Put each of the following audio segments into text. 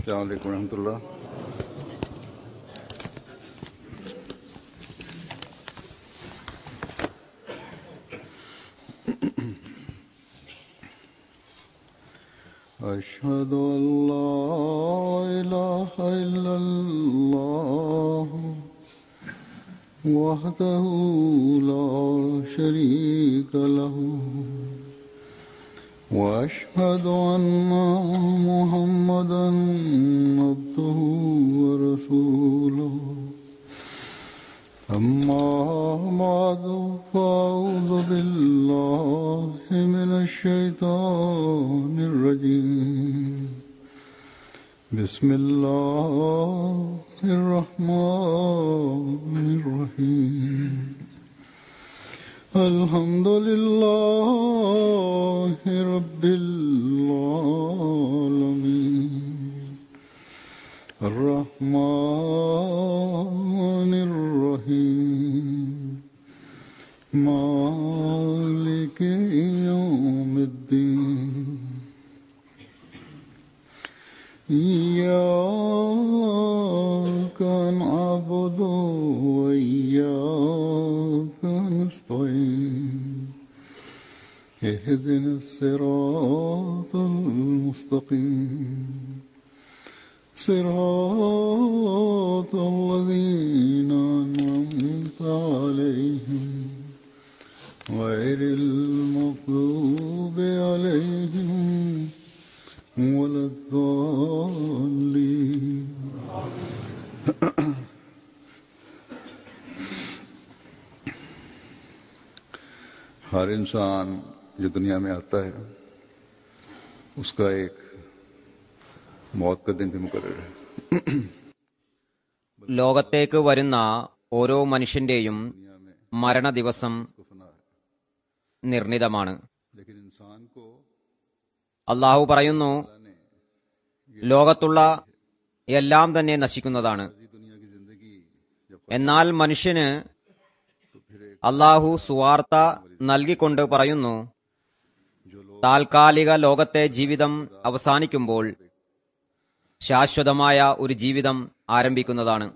السلام عليكم ورحمة الله أشهد أن لا إله إلا الله وحده لا شريك له واشهد ان محمدا عبده ورسوله اما بعد فاعوذ بالله من الشيطان الرجيم بسم الله الرحمن الرحيم الحمد لله رب العالمين الرحمن الرحيم مالك يوم الدين إياك نعبد وإياك نستعين اهدنا الصراط المستقيم صراط الذين أنعمت عليهم غير المغضوب عليهم ولا الضالين हर इंसान जो दुनिया में आता है उसका एक मौत का दिन भी मुकर है ലോകത്തേക്ക് വരുന്ന ഓരോ മനുഷ്യന്റെയും മരണ ദിവസം उसको फना है നിർണിതമാണ് लेकिन इंसान को അള്ളാഹു പറയുന്നു ലോകത്തുള്ള എല്ലാം തന്നെ നശിക്കുന്നതാണ് इसी दुनिया की जिंदगी जब എന്നാൽ മനുഷ്യന് അള്ളാഹു സുവാർത്ത നൽകിക്കൊണ്ട് പറയുന്നു താൽക്കാലിക ലോകത്തെ ജീവിതം അവസാനിക്കുമ്പോൾ ശാശ്വതമായ ഒരു ജീവിതം ആരംഭിക്കുന്നതാണ്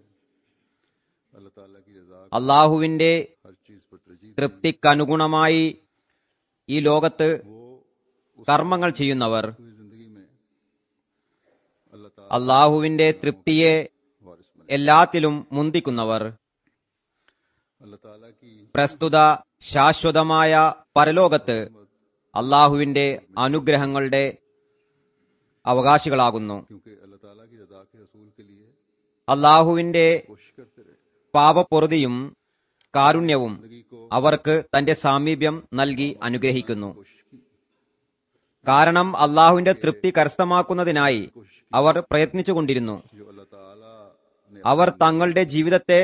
अल्लाह ताला की रजा അള്ളാഹുവിന്റെ हर चीज पर तरजीह തൃപ്തിക്കനുഗുണമായി ഈ ലോകത്ത് കർമ്മങ്ങൾ ചെയ്യുന്നവർ हुई जिंदगी में अल्लाह ताला അള്ളാഹുവിന്റെ തൃപ്തിയെ वारिस बने എല്ലാത്തിലും മുന്തിക്കുന്നവർ अल्लाह ताला की പ്രസ്തുത ശാശ്വതമായ പരലോകത്ത് അള്ളാഹുവിന്റെ അനുഗ്രഹങ്ങളുടെ അവകാശികളാകുന്നു क्योंकि अल्लाह ताला की रजा के असूल के लिए അള്ളാഹുവിന്റെ कोशिश करते रहे പാപപ്പൊറുതിയും കാരുണ്യവും जिंदगी को അവർക്ക് തന്റെ സാമീപ്യം നൽകി അനുഗ്രഹിക്കുന്നു कोशिश की കാരണം അള്ളാഹുവിന്റെ തൃപ്തി കരസ്ഥമാക്കുന്നതിനായി അവർ പ്രയത്നിച്ചുകൊണ്ടിരുന്നു जो अल्लाह ताला ने അവർ തങ്ങളുടെ ജീവിതത്തെ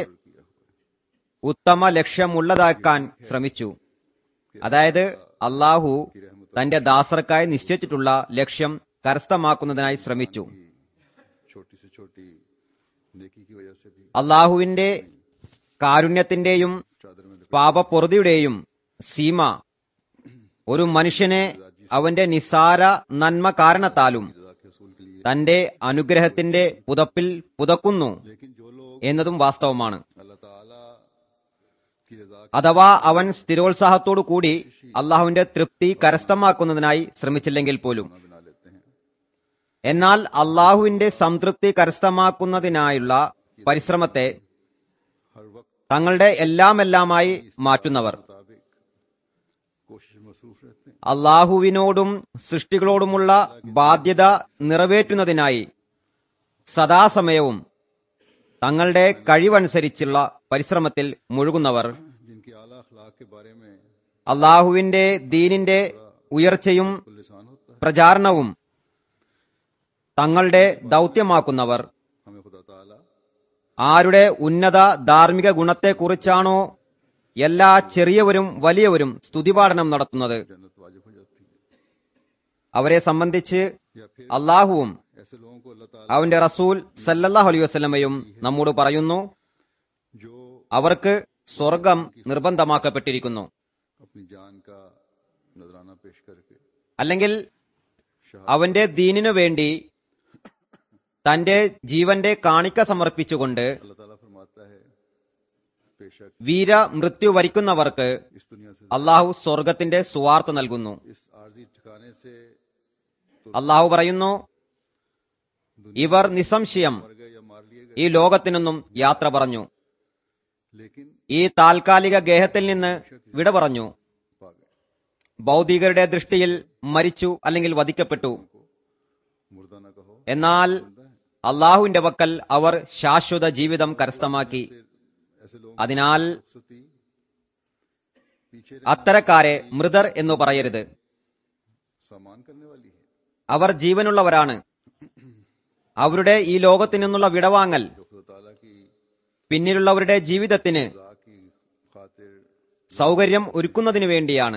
ഉത്തമ ലക്ഷ്യമുള്ളതാക്കാൻ ശ്രമിച്ചു അതായത് അള്ളാഹു തന്റെ ദാസർക്കായി നിശ്ചയിച്ചിട്ടുള്ള ലക്ഷ്യം കരസ്ഥമാക്കുന്നതിനായി ശ്രമിച്ചു छोटी से छोटी नेकी की वजह से भी അള്ളാഹുവിന്റെ കാരുണ്യത്തിന്റെയും चादर में പാപപ്പൊറുതിയുടെയും സീമ ഒരു മനുഷ്യനെ അവന്റെ നിസാര നന്മ കാരണത്താലും रजा के असूल के लिए തന്റെ അനുഗ്രഹത്തിന്റെ പുതപ്പിൽ പുതക്കുന്നു लेकिन जो लोग എന്നതും വാസ്തവമാണ് अल्लाह ताला की रजा അഥവാ അവൻ സ്ഥിരോത്സാഹത്തോടു കൂടി അള്ളാഹുവിന്റെ തൃപ്തി കരസ്ഥമാക്കുന്നതിനായി ശ്രമിച്ചില്ലെങ്കിൽ പോലും बना बना लेते हैं എന്നാൽ അള്ളാഹുവിന്റെ സംതൃപ്തി കരസ്ഥമാക്കുന്നതിനായുള്ള പരിശ്രമത്തെ हर वक्त തങ്ങളുടെ എല്ലാമെല്ലാമായി മാറ്റുന്നവർ मुताबिक कोशिश में मसरूफ रहते हैं അള്ളാഹുവിനോടും സൃഷ്ടികളോടുമുള്ള ബാധ്യത നിറവേറ്റുന്നതിനായി സദാസമയവും തങ്ങളുടെ കഴിവനുസരിച്ചുള്ള പരിശ്രമത്തിൽ മുഴുകുന്നവർ जिनके आला अखलाक के बारे में അള്ളാഹുവിന്റെ ദീനിന്റെ ഉയർച്ചയും लिसान होता है പ്രചാരണവും തങ്ങളുടെ ദൗത്യമാക്കുന്നവർ हमें खुदा ताला ആരുടെ ഉന്നത ധാർമ്മിക ഗുണത്തെക്കുറിച്ചാണോ എല്ലാ ചെറിയവരും വലിയവരും സ്തുതിപാഠനം നടത്തുന്നത് जन्नत वाजिब हो जाती है അവരെ സംബന്ധിച്ച് या फिर അള്ളാഹുവും ऐसे लोगों को अल्लाह ताला അവന്റെ റസൂൽ സല്ലല്ലാഹു അലൈഹി വസല്ലമയും നമ്മോട് പറയുന്നു जो അവർക്ക് സ്വർഗം നിർബന്ധമാക്കപ്പെട്ടിരിക്കുന്നു अपनी जान का नजराना पेश करके അല്ലെങ്കിൽ അവന്റെ ദീനിനു വേണ്ടി തന്റെ ജീവന്റെ കാണിക്ക സമർപ്പിച്ചുകൊണ്ട് अल्लाह ताला फरमाता है बेशक വീര മൃത്യു വരിക്കുന്നവർക്ക് इस दुनिया से അള്ളാഹു സ്വർഗത്തിന്റെ സുവാർത്ത നൽകുന്നു इस आर्जी ठिकाने से അള്ളാഹു പറയുന്നു ഇവർ നിസ്സംശയം मर गए या मार लिए गए ഈ ലോകത്തു നിന്നും യാത്ര പറഞ്ഞു लेकिन ഈ താൽക്കാലിക ഗേഹത്തിൽ നിന്ന് വിട പറഞ്ഞു पा गए ഭൗതികരുടെ ദൃഷ്ടിയിൽ മരിച്ചു അല്ലെങ്കിൽ വധിക്കപ്പെട്ടു मुर्दा न कहो എന്നാൽ അള്ളാഹുവിന്റെ വക്കൽ അവർ ശാശ്വത ജീവിതം കരസ്ഥമാക്കി ऐसे लोग അതിനാൽ रुखसती पीछे അത്തരക്കാരെ മൃതർ എന്നു പറയരുത് सामान करने वाली है അവർ ജീവനുള്ളവരാണ് അവരുടെ ഈ ലോകത്തു നിന്നുള്ള വിടവാങ്ങൽ जो खुदा ताला की പിന്നിലുള്ളവരുടെ ജീവിതത്തിന് रजा की खातिर സൗകര്യം ഒരുക്കുന്നതിനു വേണ്ടിയാണ്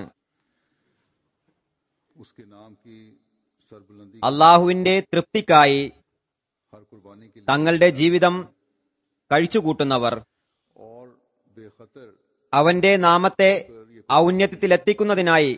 उसके नाम की सरबुलंदी അള്ളാഹുവിന്റെ തൃപ്തിക്കായി हर कुर्बानी के लिए തങ്ങളുടെ ജീവിതം കഴിച്ചുകൂട്ടുന്നവർ और बेखतर അവന്റെ നാമത്തെ ഔന്നത്യത്തിലെത്തിക്കുന്നതിനായി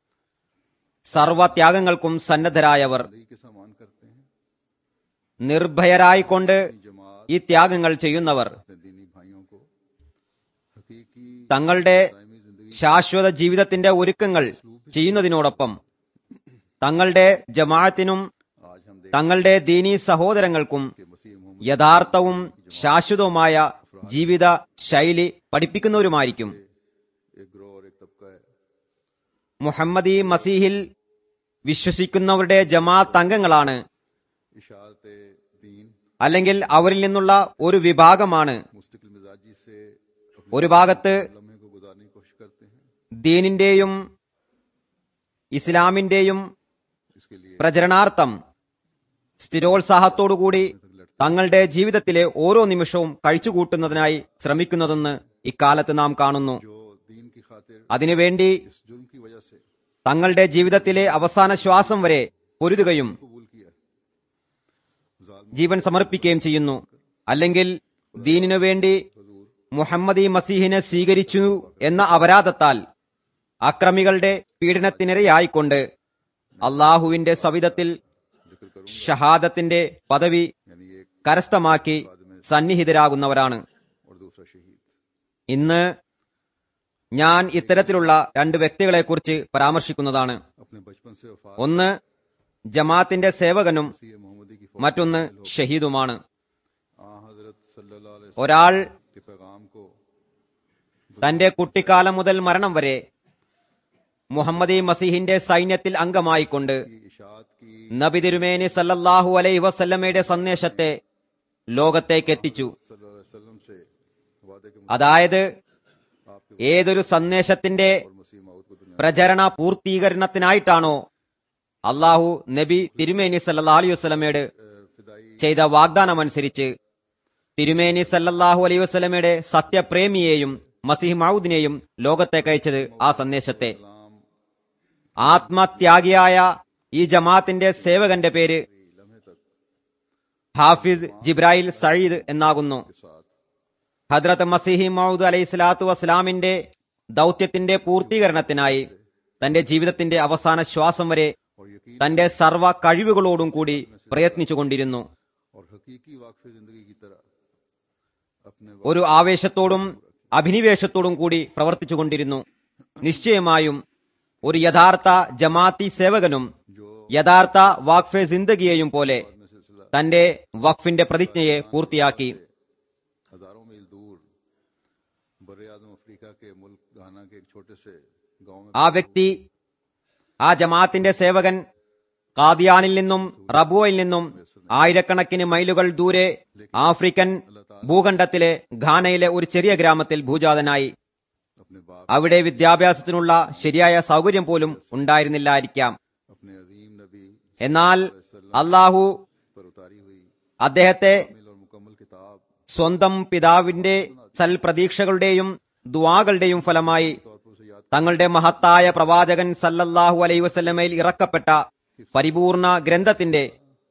സർവത്യാഗങ്ങൾക്കും സന്നദ്ധരായവർ जिंदगी के सामान करते हैं നിർഭയരായിക്കൊണ്ട് जमात ഈ ത്യാഗങ്ങൾ ചെയ്യുന്നവർ अपने दीनी भाइयों को हकीकी തങ്ങളുടെ दायमी जिंदगी ശാശ്വത ജീവിതത്തിന്റെ ഒരുക്കങ്ങൾ ചെയ്യുന്നതിനോടൊപ്പം തങ്ങളുടെ ജമാഅത്തിനും आज हम देख തങ്ങളുടെ ദീനീ സഹോദരങ്ങൾക്കും के मसीह मोहम्मद യഥാർത്ഥവും ശാശ്വതവുമായ ജീവിത ശൈലി പഠിപ്പിക്കുന്നവരുമായിരിക്കും एक ग्रोह और एक तबका है മുഹമ്മദി മസീഹിൽ വിശ്വസിക്കുന്നവരുടെ ജമാഅത്ത് അംഗങ്ങളാണ് इशात दीन അല്ലെങ്കിൽ അവരിൽ നിന്നുള്ള ഒരു വിഭാഗമാണ് मुस्तकिल मिजाजी से अपने ഒരു ഭാഗത്ത് लम्हे को गुजारने की कोशिश करते हैं ദീനിന്റെയും ഇസ്ലാമിന്റെയും इसके लिए പ്രചരണാർത്ഥം സ്ഥിരോത്സാഹത്തോടുകൂടി തങ്ങളുടെ ജീവിതത്തിലെ ഓരോ നിമിഷവും കഴിച്ചുകൂട്ടുന്നതിനായി ശ്രമിക്കുന്നതെന്ന് ഇക്കാലത്ത് നാം കാണുന്നു जो दीन की खातिर അതിനുവേണ്ടി इस जुर्म की वजह से തങ്ങളുടെ ജീവിതത്തിലെ അവസാന ശ്വാസം വരെ പൊരുതുകയും कबूल किया जालिम ജീവൻ സമർപ്പിക്കുകയും ചെയ്യുന്നു അല്ലെങ്കിൽ ദീനിനു വേണ്ടി हजूर മുഹമ്മദി മസീഹിനെ സ്വീകരിച്ചു എന്ന അപരാധത്താൽ അക്രമികളുടെ പീഡനത്തിനിരയായിക്കൊണ്ട് അള്ളാഹുവിന്റെ സവിധത്തിൽ जिक्र करूं ഷഹാദത്തിന്റെ പദവി यानी एक കരസ്ഥമാക്കി സന്നിഹിതരാകുന്നവരാണ് और दूसरा शहीद ഇന്ന് ഞാൻ ഇത്തരത്തിലുള്ള രണ്ട് വ്യക്തികളെക്കുറിച്ച് പരാമർശിക്കുന്നതാണ് अपने बचपन से वफात ഒന്ന് ജമാഅത്തിന്റെ സേവകനും मसीह मोहम्मदी की മറ്റൊന്ന് ഷഹീദുമാണ് आ हजरत सल्लल्लाहु अलैहि ഒരാൾ वसल्लम के पैगाम को തന്റെ കുട്ടിക്കാലം മുതൽ മരണം വരെ മുഹമ്മദി മസീഹിന്റെ സൈന്യത്തിൽ അംഗമായിക്കൊണ്ട് की इशात की നബി തിരുമേനി സല്ലല്ലാഹു അലൈഹി വസല്ലമയുടെ സന്ദേശത്തെ ലോകത്തേക്ക് എത്തിച്ചു सल्लल्लाहु अलैहि वसल्लम से वादे के അതായത് आपके ഏതൊരു സന്ദേശത്തിന്റെ और मसीह मौत को दुनिया പ്രചരണ പൂർത്തീകരണത്തിനായിട്ടാണോ അള്ളാഹു നബി തിരുമേനി സല്ലല്ലാഹു അലൈഹി വസല്ലമയുടെ में फिदाई ചെയ്ത വാഗ്ദാനമനുസരിച്ച് തിരുമേനി സല്ലല്ലാഹു അലൈഹി വസല്ലമയുടെ സത്യപ്രേമിയെയും മസിഹ് മൗദിനെയും ലോകത്തേക്ക് അയച്ചത് ആ സന്ദേശത്തെ सलाम ആത്മത്യാഗിയായ ഈ ജമാഅത്തിന്റെ സേവകന്റെ പേര് लम्हे तक ഹാഫിസ് ജിബ്രായിൽ സയ്യിദ് എന്നാകുന്നു के साथ ഹദ്രത്ത് മസീഹി മൗദ് അലൈഹി സ്വലാത്തു വസ്സലാമിന്റെ ദൗത്യത്തിന്റെ പൂർത്തീകരണത്തിനായി തന്റെ ജീവിതത്തിന്റെ അവസാന ശ്വാസം വരെ और यकीन തന്റെ സർവ്വ കഴിവുകളോടും കൂടി പ്രയത്നിച്ചുകൊണ്ടിരുന്നു और हकीकी वाकफ जिंदगी की तरह अपने ഒരു ആവേശത്തോടും അഭിനിവേശത്തോടും കൂടി പ്രവർത്തിച്ചുകൊണ്ടിരുന്നു നിശ്ചയമായും ഒരു യഥാർത്ഥ ജമാഅത്തി സേവകനും जो യഥാർത്ഥ വാക്ഫെ സിന്ദഗിയെയും പോലെ में सिलसिला തന്റെ വഖഫിന്റെ പ്രതിജ്ഞയെ പൂർത്തിയാക്കി हजारों मील दूर बर आदम अफ्रीका के मुल्क घाना के एक छोटे से गांव में ആ വ്യക്തി ആ ജമാഅത്തിന്റെ സേവകൻ കാദിയാനിൽ നിന്നും റബുവയിൽ നിന്നും ആയിരക്കണക്കിന് മൈലുകൾ ദൂരെ ആഫ്രിക്കൻ ഭൂഖണ്ഡത്തിലെ ഘാനയിലെ ഒരു ചെറിയ ഗ്രാമത്തിൽ ഭൂജാതനായി अपने बाप അവിടെ വിദ്യാഭ്യാസത്തിനുള്ള ശരിയായ സൗകര്യം പോലും ഉണ്ടായിരുന്നില്ലായിരിക്കാം अपने अजीम नबी എന്നാൽ അള്ളാഹു पर उतारी हुई അദ്ദേഹത്തെ कामिल और मुकम्मल किताब സ്വന്തം പിതാവിന്റെ സൽപ്രതീക്ഷകളുടെയും ദുവാകളുടെയും ഫലമായി तौर पर उसे याद തങ്ങളുടെ മഹത്തായ പ്രവാചകൻ സല്ലല്ലാഹു അലൈഹി വസല്ലമയിൽ ഇറക്കപ്പെട്ട പരിപൂർണ ഗ്രന്ഥത്തിന്റെ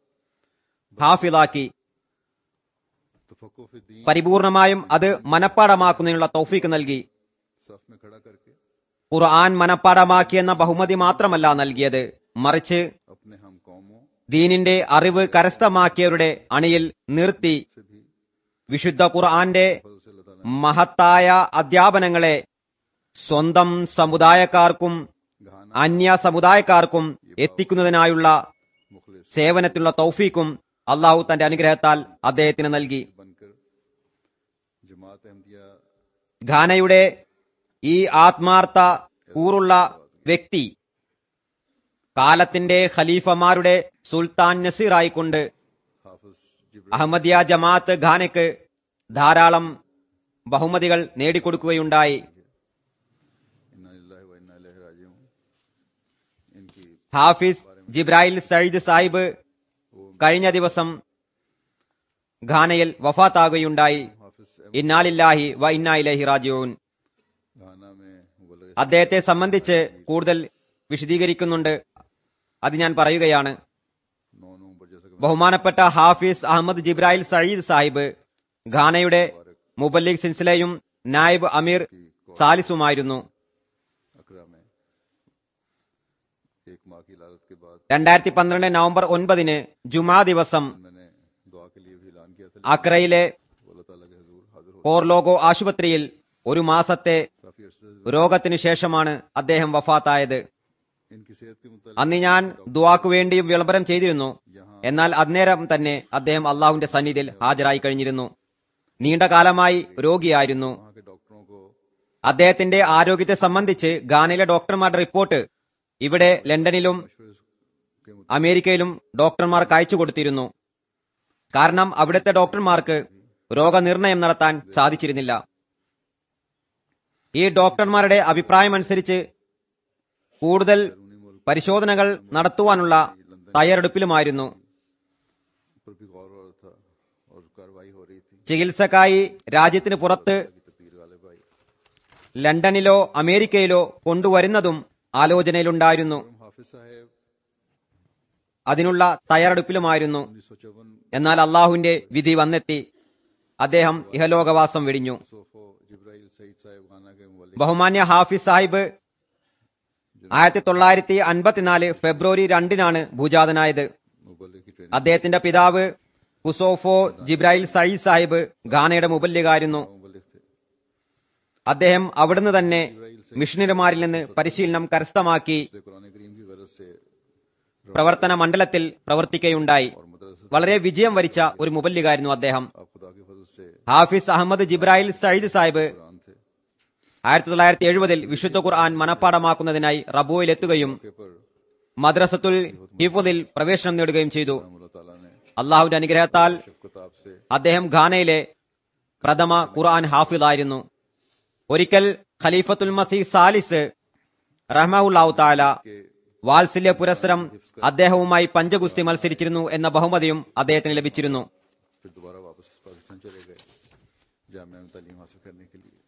ഹാഫിലാക്കി तफक्कुफ दीन പരിപൂർണമായും അത് മനപ്പാടമാക്കുന്നതിനുള്ള തൗഫീക്ക് നൽകി सफ में खड़ा करके ഖുർആൻ മനപ്പാടമാക്കിയെന്ന ബഹുമതി മാത്രമല്ല നൽകിയത് മറിച്ച് अपने हम कौमों ദീനിന്റെ അറിവ് കരസ്ഥമാക്കിയവരുടെ അണിയിൽ നിർത്തി से भी വിശുദ്ധ ഖുർആന്റെ फजल से अल्लाह ताला മഹത്തായ അധ്യാപനങ്ങളെ സ്വന്തം സമുദായക്കാർക്കും घाना അന്യ സമുദായക്കാർക്കും എത്തിക്കുന്നതിനായുള്ള मुखलिस സേവനത്തിലുള്ള തൗഫീക്കും അള്ളാഹു തന്റെ അനുഗ്രഹത്താൽ അദ്ദേഹത്തിന് നൽകി बनकर जमात अहमदिया ഘാനയുടെ ഈ ആത്മാർത്ഥ കൂറുള്ള വ്യക്തി കാലത്തിന്റെ ഖലീഫമാരുടെ സുൽത്താൻ നസീറായിക്കൊണ്ട് हाफिज जिब्र അഹമ്മദിയ ജമാഅത്ത് ഘാനയ്ക്ക് ധാരാളം ബഹുമതികൾ നേടിക്കൊടുക്കുകയുണ്ടായി इन्ना लिल्लाहि व इन्ना इलैहि राजिऊन इनकी ഹാഫിസ് ജിബ്രായിൽ സയ്യിദ് സാഹിബ് കഴിഞ്ഞ ദിവസം ഘാനയിൽ വഫാത്താകുകയുണ്ടായി हाफिज ഇന്നാലില്ലാഹി വ ഇന്നാ ഇലൈഹി റാജിഊൻ घाना में मुबल्लिग അദ്ദേഹത്തെ സംബന്ധിച്ച് കൂടുതൽ വിശദീകരിക്കുന്നുണ്ട് അത് ഞാൻ പറയുകയാണ് नौ नवंबर जैसा कि ബഹുമാനപ്പെട്ട ഹാഫിസ് അഹമ്മദ് ജിബ്രായിൽ സയ്യിദ് സാഹിബ് ഘാനയുടെ മുബല്ലിഗ് സിൽസിലയും നായിബ് അമീർ സാലിസുമായിരുന്നു अकरा में एक माह की लालत के बाद രണ്ടായിരത്തി പന്ത്രണ്ട് നവംബർ ഒൻപതിന് ജുമാ ദിവസം मैंने दुआ के लिए भी ऐलान किया था അക്രയിലെ वो अल्लाह ताला के हजूर हाजिर हो പോർലോഗോ ആശുപത്രിയിൽ ഒരു മാസത്തെ काफी अरसे രോഗത്തിന് ശേഷമാണ് അദ്ദേഹം വഫാത്തായത് इनकी सेहत के मुताबिक അന്ന് ഞാൻ ദുവാക്ക് വേണ്ടിയും വിളംബരം ചെയ്തിരുന്നു എന്നാൽ അന്നേരം തന്നെ അദ്ദേഹം അള്ളാഹുവിന്റെ സന്നിധിയിൽ ഹാജരായി കഴിഞ്ഞിരുന്നു നീണ്ട കാലമായി രോഗിയായിരുന്നു वहाँ के डॉक्टरों को അദ്ദേഹത്തിന്റെ ആരോഗ്യത്തെ സംബന്ധിച്ച് ഗാനയിലെ ഡോക്ടർമാരുടെ റിപ്പോർട്ട് ഇവിടെ ലണ്ടനിലും मशवरे के मुताबिक അമേരിക്കയിലും ഡോക്ടർമാർക്ക് അയച്ചു കൊടുത്തിരുന്നു കാരണം അവിടുത്തെ ഡോക്ടർമാർക്ക് രോഗനിർണയം നടത്താൻ സാധിച്ചിരുന്നില്ല ഈ ഡോക്ടർമാരുടെ അഭിപ്രായമനുസരിച്ച് കൂടുതൽ പരിശോധനകൾ നടത്തുവാനുള്ള തയ്യാറെടുപ്പിലുമായിരുന്നു पर भी गौर हो रहा था और कार्रवाई हो रही थी ചികിത്സക്കായി രാജ്യത്തിന് പുറത്ത് की तकदीर गालिब आई ലണ്ടനിലോ അമേരിക്കയിലോ കൊണ്ടുവരുന്നതും ആലോചനയിലുണ്ടായിരുന്നു हम हाफिज साहब അതിനുള്ള തയ്യാറെടുപ്പിലുമായിരുന്നു उन्नीस सौ चौवन എന്നാൽ അള്ളാഹുവിന്റെ വിധി വന്നെത്തി അദ്ദേഹം ഇഹലോകവാസം വെടിഞ്ഞു सोफो जिब्राइल सईद साहब खाना के मुबल्लिग ബഹുമാന്യ ഹാഫിസ് സാഹിബ് ആയിരത്തി തൊള്ളായിരത്തി അൻപത്തിനാല് ഫെബ്രുവരി രണ്ടിനാണ് ഭൂജാതനായത് मुबल्लिग की ट्रेनिंग അദ്ദേഹത്തിന്റെ പിതാവ് കുസോഫോ ജിബ്രായിൽ സയ്യിദ് സാഹിബ് ഘാനയുടെ മുബല്ലിഗായിരുന്നു मुबल्लिग थे അദ്ദേഹം അവിടുന്ന് തന്നെ മിഷണറിമാരിൽ നിന്ന് പരിശീലനം കരസ്ഥമാക്കി से कुरान करीम की गरज से പ്രവർത്തന മണ്ഡലത്തിൽ പ്രവർത്തിക്കുകയുണ്ടായി और मदरसे വളരെ വിജയം വരിച്ച ഒരു മുബല്ലിഗായിരുന്നു അദ്ദേഹം आप खुदा के फजल से ഹാഫിസ് അഹമ്മദ് ജിബ്രായിൽ സയ്യിദ് സാഹിബ് कुरान थे ആയിരത്തി തൊള്ളായിരത്തി എഴുപതിൽ വിശുദ്ധ ഖുർആൻ മനഃപ്പാടമാക്കുന്നതിനായി റബുവിലെത്തുകയും के पर മദ്രസത്തുൽ ഹിഫുദിൽ പ്രവേശനം നേടുകയും ചെയ്തു अल्लाह ताला ने അള്ളാഹുവിന്റെ അനുഗ്രഹത്താൽ किताब से അദ്ദേഹം ഘാനയിലെ പ്രഥമ ഖുർആൻ ഹാഫിദായിരുന്നു ഒരിക്കൽ ഖലീഫത്തുൽ മസീഹ് സാലിസ് റഹ്മുല്ലാഹു താല വാത്സല്യ പുരസ്സരം അദ്ദേഹവുമായി പഞ്ചഗുസ്തി മത്സരിച്ചിരുന്നു എന്ന ബഹുമതിയും അദ്ദേഹത്തിന് ലഭിച്ചിരുന്നു फिर दोबारा वापस पाकिस्तान चले गए जामिया में तालीम हासिल करने के लिए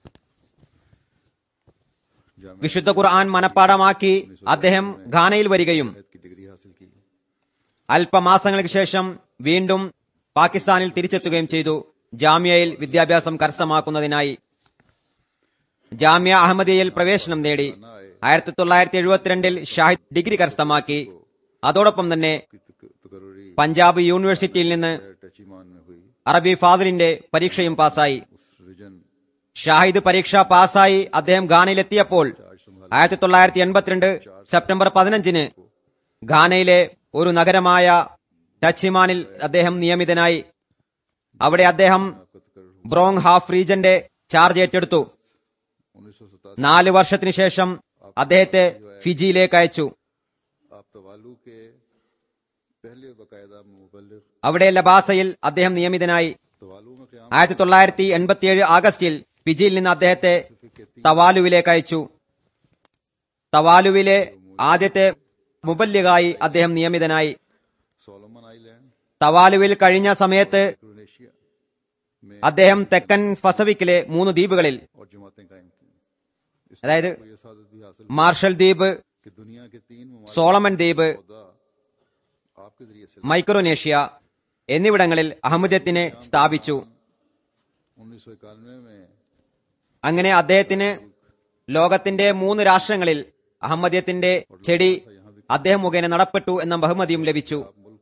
जामिया വിശുദ്ധ ഖുർആൻ മനഃപ്പാടമാക്കി അദ്ദേഹം ഘാനയിൽ വരികയും की डिग्री हासिल की അല്പമാസങ്ങൾക്ക് ശേഷം വീണ്ടും പാകിസ്ഥാനിൽ തിരിച്ചെത്തുകയും ചെയ്തു ജാമ്യയിൽ വിദ്യാഭ്യാസം കരസ്ഥമാക്കുന്നതിനായി ജാമ്യ അഹമ്മദിയയിൽ പ്രവേശനം നേടി ആയിരത്തി തൊള്ളായിരത്തി എഴുപത്തിരണ്ടിൽ ഷാഹിദ് ഡിഗ്രി കരസ്ഥമാക്കി അതോടൊപ്പം തന്നെ की तक- तकर्री പഞ്ചാബ് യൂണിവേഴ്സിറ്റിയിൽ നിന്ന് टचीमान में हुई അറബി ഫാദിലിന്റെ പരീക്ഷയും പാസായി उस रिजन ഷാഹിദ് പരീക്ഷ പാസായി അദ്ദേഹം ഘാനയിലെത്തിയപ്പോൾ ആയിരത്തി തൊള്ളായിരത്തി എൺപത്തിരണ്ട് സെപ്റ്റംബർ പതിനഞ്ചിന് ഘാനയിലെ ഒരു നഗരമായ ടച്ചിമാനിൽ അദ്ദേഹം നിയമിതനായി അവിടെ അദ്ദേഹം ബ്രോങ് ഹാഫ് റീജന്റെ ചാർജ് ഏറ്റെടുത്തു उन्नीस सौ सतासी നാല് വർഷത്തിനു ശേഷം അദ്ദേഹത്തെ ഫിജിയിലേക്ക് അയച്ചു आप तवालू के पहले बाकायदा मुबल्लिग അവിടെ ലബാസയിൽ അദ്ദേഹം നിയമിതനായി तवालू में क्याम ആയിരത്തി തൊള്ളായിരത്തി എൺപത്തിയേഴ് ആഗസ്റ്റിൽ ഫിജിയിൽ നിന്ന് അദ്ദേഹത്തെ തവാലുവിലേക്ക് അയച്ചു തവാലുവിലെ ആദ്യത്തെ മുബല്ലിഗായി അദ്ദേഹം നിയമിതനായി सोलोमन आइलैंड തവാലുവിൽ കഴിഞ്ഞ സമയത്ത് इंडोनेशिया में അദ്ദേഹം തെക്കൻ പസഫിക്കിലെ മൂന്ന് ദ്വീപുകളിൽ और जमातें कायम की इस അതായത് ये सादत भी हासिल മാർഷൽ ദ്വീപ് कि दुनिया के तीन ममालिक സോളമൻ ദ്വീപ് खुदा आपके जरिए से മൈക്രോനേഷ്യ എന്നിവിടങ്ങളിൽ അഹമ്മദ്യത്തിനെ സ്ഥാപിച്ചു उन्नीस सौ इक्यानवे में അങ്ങനെ അദ്ദേഹത്തിന് ലോകത്തിന്റെ മൂന്ന് രാഷ്ട്രങ്ങളിൽ അഹമ്മദ്യത്തിന്റെ ചെടി അദ്ദേഹം മുഖേന നടപ്പെട്ടു എന്ന ബഹുമതിയും ലഭിച്ചു आप मुल्क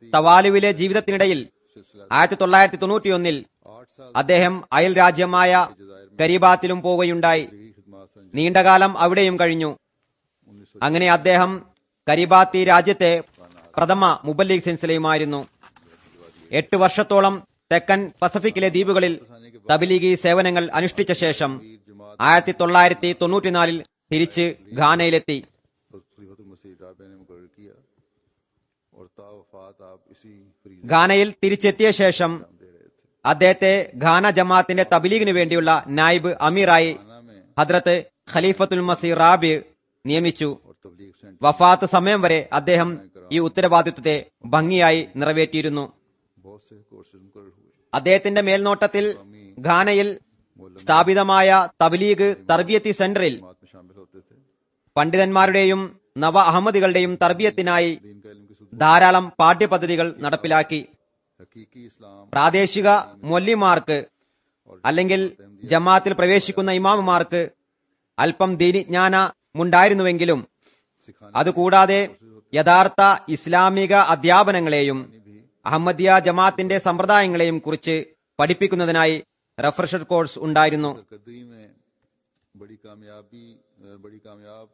തവാലുവിലെ ജീവിതത്തിനിടയിൽ सिलसिला ആയിരത്തി തൊള്ളായിരത്തി തൊണ്ണൂറ്റിയൊന്നിൽ आठ साल അദ്ദേഹം അയൽ രാജ്യമായ കരീബാത്തിലും പോവുകയുണ്ടായി की खिदमत से നീണ്ടകാലം അവിടെയും കഴിഞ്ഞു उन्नीस सौ അങ്ങനെ അദ്ദേഹം കരീബാത്തി രാജ്യത്തെ പ്രഥമ മുബല്ലീഗ് സിൻസിലയുമായിരുന്നു എട്ട് വർഷത്തോളം തെക്കൻ പസഫിക്കിലെ ദ്വീപുകളിൽ തബലീഗി സേവനങ്ങൾ അനുഷ്ഠിച്ച ശേഷം ആയിരത്തി തൊള്ളായിരത്തി തൊണ്ണൂറ്റിനാലിൽ തിരിച്ച് ഖാനയിലെത്തി खलीफतुल मसीह राबे ने मुकर किया और तावफात आप इसी फरीज ഖാനയിൽ തിരിച്ചെത്തിയ ശേഷം दे रहे थे അദ്ദേഹത്തെ ഖാന ജമാഅത്തിന്റെ തബലീഗിന് വേണ്ടിയുള്ള നായിബ് അമീറായി खाना में ഹദ്രത്ത് ഖലീഫത്തുൽ മസീർ റാബി നിയമിച്ചു और तबलीग सेंटर വഫാത്ത് സമയം വരെ അദ്ദേഹം ഈ ഉത്തരവാദിത്വത്തെ ഭംഗിയായി നിറവേറ്റിയിരുന്നു बहुत से कोर्सेज मुकर हुए അദ്ദേഹത്തിന്റെ മേൽനോട്ടത്തിൽ ഖാനയിൽ സ്ഥാപിതമായ തബ്ലീഗ് തർബിയത്തി സെന്ററിൽ जमात में शामिल होते थे പണ്ഡിതന്മാരുടെയും നവ അഹമ്മദികളുടെയും തർബിയത്തിനായി दीन का इल्म की सुध ധാരാളം പാഠ്യപദ്ധതികൾ നടപ്പിലാക്കി हकीकी इस्लाम പ്രാദേശിക മൊല്ലിമാർക്ക് അല്ലെങ്കിൽ ജമാഅത്തിൽ പ്രവേശിക്കുന്ന ഇമാമുമാർക്ക് അല്പം ദീനിജ്ഞാനമുണ്ടായിരുന്നുവെങ്കിലും सिखाने അതുകൂടാതെ യഥാർത്ഥ ഇസ്ലാമിക അധ്യാപനങ്ങളെയും അഹമ്മദിയ ജമാഅത്തിന്റെ സമ്പ്രദായങ്ങളെയും കുറിച്ച് പഠിപ്പിക്കുന്നതിനായി റഫ്രഷർ കോഴ്സ് ഉണ്ടായിരുന്നു सरकर्दगी में बड़ी कामयाबी अ, बड़ी कामयाब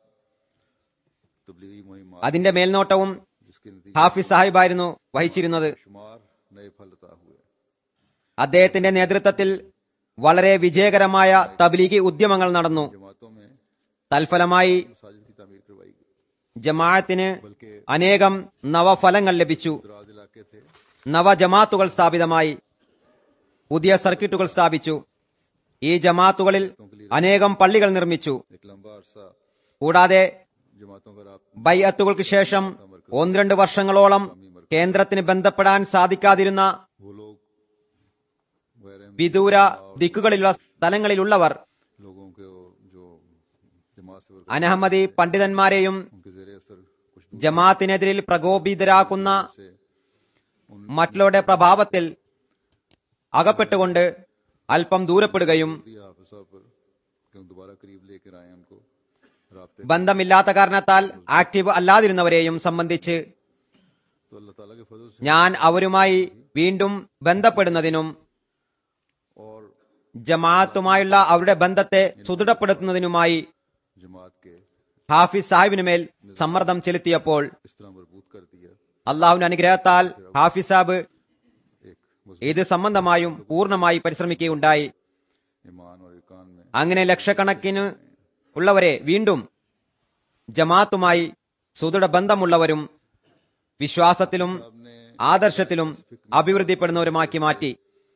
तबलीगी मुहिम അതിന്റെ മേൽനോട്ടവും जिसके नतीजे ഹാഫിസ് സാഹിബായിരുന്നു വഹിച്ചിരുന്നത് शुमार नए फल अता हुए അദ്ദേഹത്തിന്റെ നേതൃത്വത്തിൽ വളരെ വിജയകരമായ തബ്ലീഗി ഉദ്യമങ്ങൾ നടന്നു जमातों में തൽഫലമായി मसाजिद की तामीर करवाई गई ജമാഅത്തിന് बल्कि അനേകം നവഫലങ്ങൾ ലഭിച്ചു दराज इलाके थे നവജമാത്തുകൾ സ്ഥാപിതമായി പുതിയ സർക്കിട്ടുകൾ സ്ഥാപിച്ചു ഈ ജമാത്തുകളിൽ അനേകം പള്ളികൾ നിർമ്മിച്ചു एक लंबा अरसा കൂടാതെ जमातों का राब ബൈഅത്തുകൾക്ക് ശേഷം ഒന്ന് രണ്ട് വർഷങ്ങളോളം കേന്ദ്രത്തിന് ബന്ധപ്പെടാൻ സാധിക്കാതിരുന്ന वो लोग गैर अहम വിദൂര ദിക്കുകളിലുള്ള സ്ഥലങ്ങളിലുള്ളവർ लोगों के वो जो जमात से वर्ग അനഹമ്മദി പണ്ഡിതന്മാരെയും उनके जेर असर कुछ दूर ജമാഅത്തിനെതിരിൽ പ്രകോപിതരാക്കുന്ന से മറ്റുള്ളവരുടെ പ്രഭാവത്തിൽ അകപ്പെട്ടുകൊണ്ട് അല്പം ദൂരപ്പെടുകയും दिया हाफिज साहब पर कि हम दोबारा करीब लेकर आए उनको राबते ബന്ധമില്ലാത്ത കാരണത്താൽ ആക്റ്റീവ് അല്ലാതിരുന്നവരെയും സംബന്ധിച്ച് तो अल्लाह ताला के फजल से ഞാൻ അവരുമായി വീണ്ടും ബന്ധപ്പെടുന്നതിനും और ജമാഅത്തുമായുള്ള അവരുടെ ബന്ധത്തെ സുദൃഢപ്പെടുത്തുന്നതിനുമായി जमात के ഹാഫിസ് സാഹിബിന് മേൽ സമ്മർദ്ദം ചെലുത്തിയപ്പോൾ इस तरह मजबूत कर दिया അള്ളാഹുവിന്റെ അനുഗ്രഹത്താൽ ഹാഫിസ് സാഹിബ് एक मजबूत ഇത് സംബന്ധമായും പൂർണ്ണമായി പരിശ്രമിക്കുകയുണ്ടായി ईमान और इकान में അങ്ങനെ ലക്ഷക്കണക്കിന് ഉള്ളവരെ വീണ്ടും ജമാഅത്തുമായി സുദൃഢ ബന്ധമുള്ളവരും വിശ്വാസത്തിലും आपने ആദർശത്തിലും അഭിവൃദ്ധിപ്പെടുന്നവരുമാക്കി മാറ്റി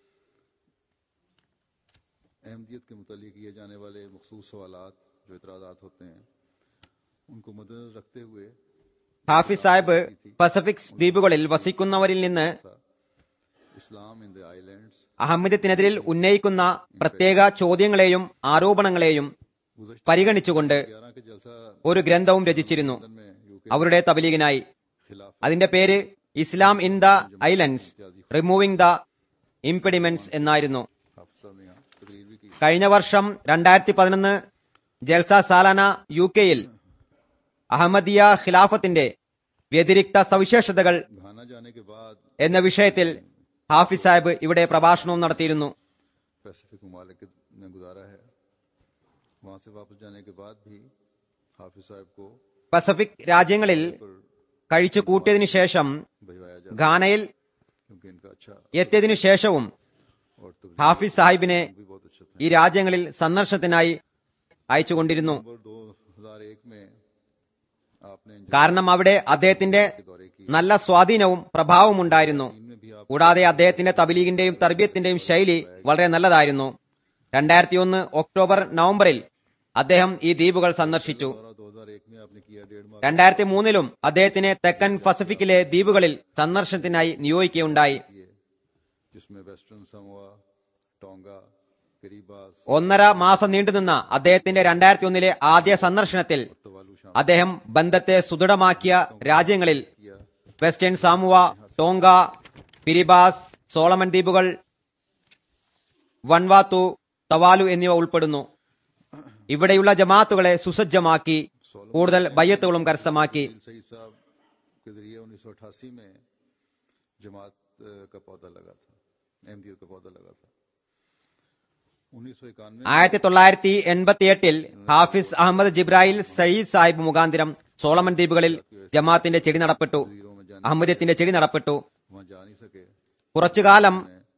अहमदियत के मुतल किए जाने वाले मखसूस सवालात जो इतराज़ात होते हैं उनको मद्देनजर रखते हुए ഹാഫിസ് സാഹിബ് പസഫിക് ദ്വീപുകളിൽ വസിക്കുന്നവരിൽ നിന്ന് इस्लाम इन द आइलैंड्स അഹമ്മദത്തിനെതിരിൽ ഉന്നയിക്കുന്ന പ്രത്യേക ചോദ്യങ്ങളെയും ആരോപണങ്ങളെയും പരിഗണിച്ചുകൊണ്ട് ग्यारह के जलसा ഒരു ഗ്രന്ഥവും രചിച്ചിരുന്നു में यूके അവരുടെ തബലീഗിനായി खिलाफ അതിന്റെ പേര് Islam in the islands removing the impediments എന്നായിരുന്നു हाफिज साहब ने यहाँ तकरीर भी की കഴിഞ്ഞ വർഷം രണ്ടായിരത്തി പതിനൊന്ന് ജൽസ സാലാന യു കെയിൽ അഹമ്മദിയ ഖിലാഫത്തിന്റെ വ്യതിരിക്ത സവിശേഷതകൾ घाना जाने के बाद എന്ന വിഷയത്തിൽ ഹാഫിസ് സാഹിബ് ഇവിടെ പ്രഭാഷണവും നടത്തിയിരുന്നു पैसिफिक ममालिक में गुजारा है वहाँ से वापस जाने के बाद भी हाफिज साहब को പസഫിക് രാജ്യങ്ങളിൽ पर കഴിച്ചു കൂട്ടിയതിനു ശേഷം भिजवाया जाता ഘാനയിൽ क्योंकि इनका अच्छा എത്തിയതിനു ശേഷവും और तो ഹാഫിസ് സാഹിബിനെ भी बहुत अच्छा था ഈ രാജ്യങ്ങളിൽ സന്ദർശനത്തിനായി അയച്ചുകൊണ്ടിരുന്നു नवंबर 2001 में आपने इन കാരണം അവിടെ അദ്ദേഹത്തിന്റെ के दौरे की നല്ല സ്വാധീനവും പ്രഭാവവും ഉണ്ടായിരുന്നു इनमें भी आप കൂടാതെ അദ്ദേഹത്തിന്റെ തബലീഗിന്റെയും തർബിയത്തിന്റെയും ശൈലി വളരെ നല്ലതായിരുന്നു രണ്ടായിരത്തി ഒന്ന് ഒക്ടോബർ നവംബറിൽ അദ്ദേഹം ഈ ദ്വീപുകൾ സന്ദർശിച്ചു दौरा 2001 में आपने किया डेढ़ माह രണ്ടായിരത്തി മൂന്നിലും അദ്ദേഹത്തിനെ തെക്കൻ പസഫിക്കിലെ ദ്വീപുകളിൽ സന്ദർശനത്തിനായി നിയോഗിക്കുകയുണ്ടായി किए जिसमें वेस्टर्न समोआ टोंगा करीबास ഒന്നര മാസം നീണ്ടുനിന്ന അദ്ദേഹത്തിന്റെ രണ്ടായിരത്തി ഒന്നിലെ ആദ്യ സന്ദർശനത്തിൽ तवालू शाम അദ്ദേഹം ബന്ധത്തെ സുദൃഢമാക്കിയ രാജ്യങ്ങളിൽ किया Western Samoa Tonga Kiribati Solomon ദ്വീപുകൾ വൺവാത്തു തവാലു എന്നിവ ഉൾപ്പെടുന്നു ഇവിടെയുള്ള ജമാഅത്തുകളെ സുസജ്ജമാക്കി കൂടുതൽ ബയ്യത്തുകളും കരസ്ഥമാക്കി सईद साहब के जरिए 1988 में जमात अ, का पौधा लगा था अहमदियत का पौधा लगा था उन्नीस सौ इक्यानवे ആയിരത്തി തൊള്ളായിരത്തി എൺപത്തിയെട്ടിൽ ഹാഫിസ് അഹമ്മദ് ജിബ്രായിൽ സയ്യിദ് സാഹിബ് മുഖാന്തിരം സോളമൻ ദ്വീപുകളിൽ ജമാഅത്തിന്റെ ചെടി നടപ്പെട്ടു അഹമ്മദിയത്തിന്റെ ചെടി നടപ്പെട്ടു वहां जा नहीं सके കുറച്ചുകാലം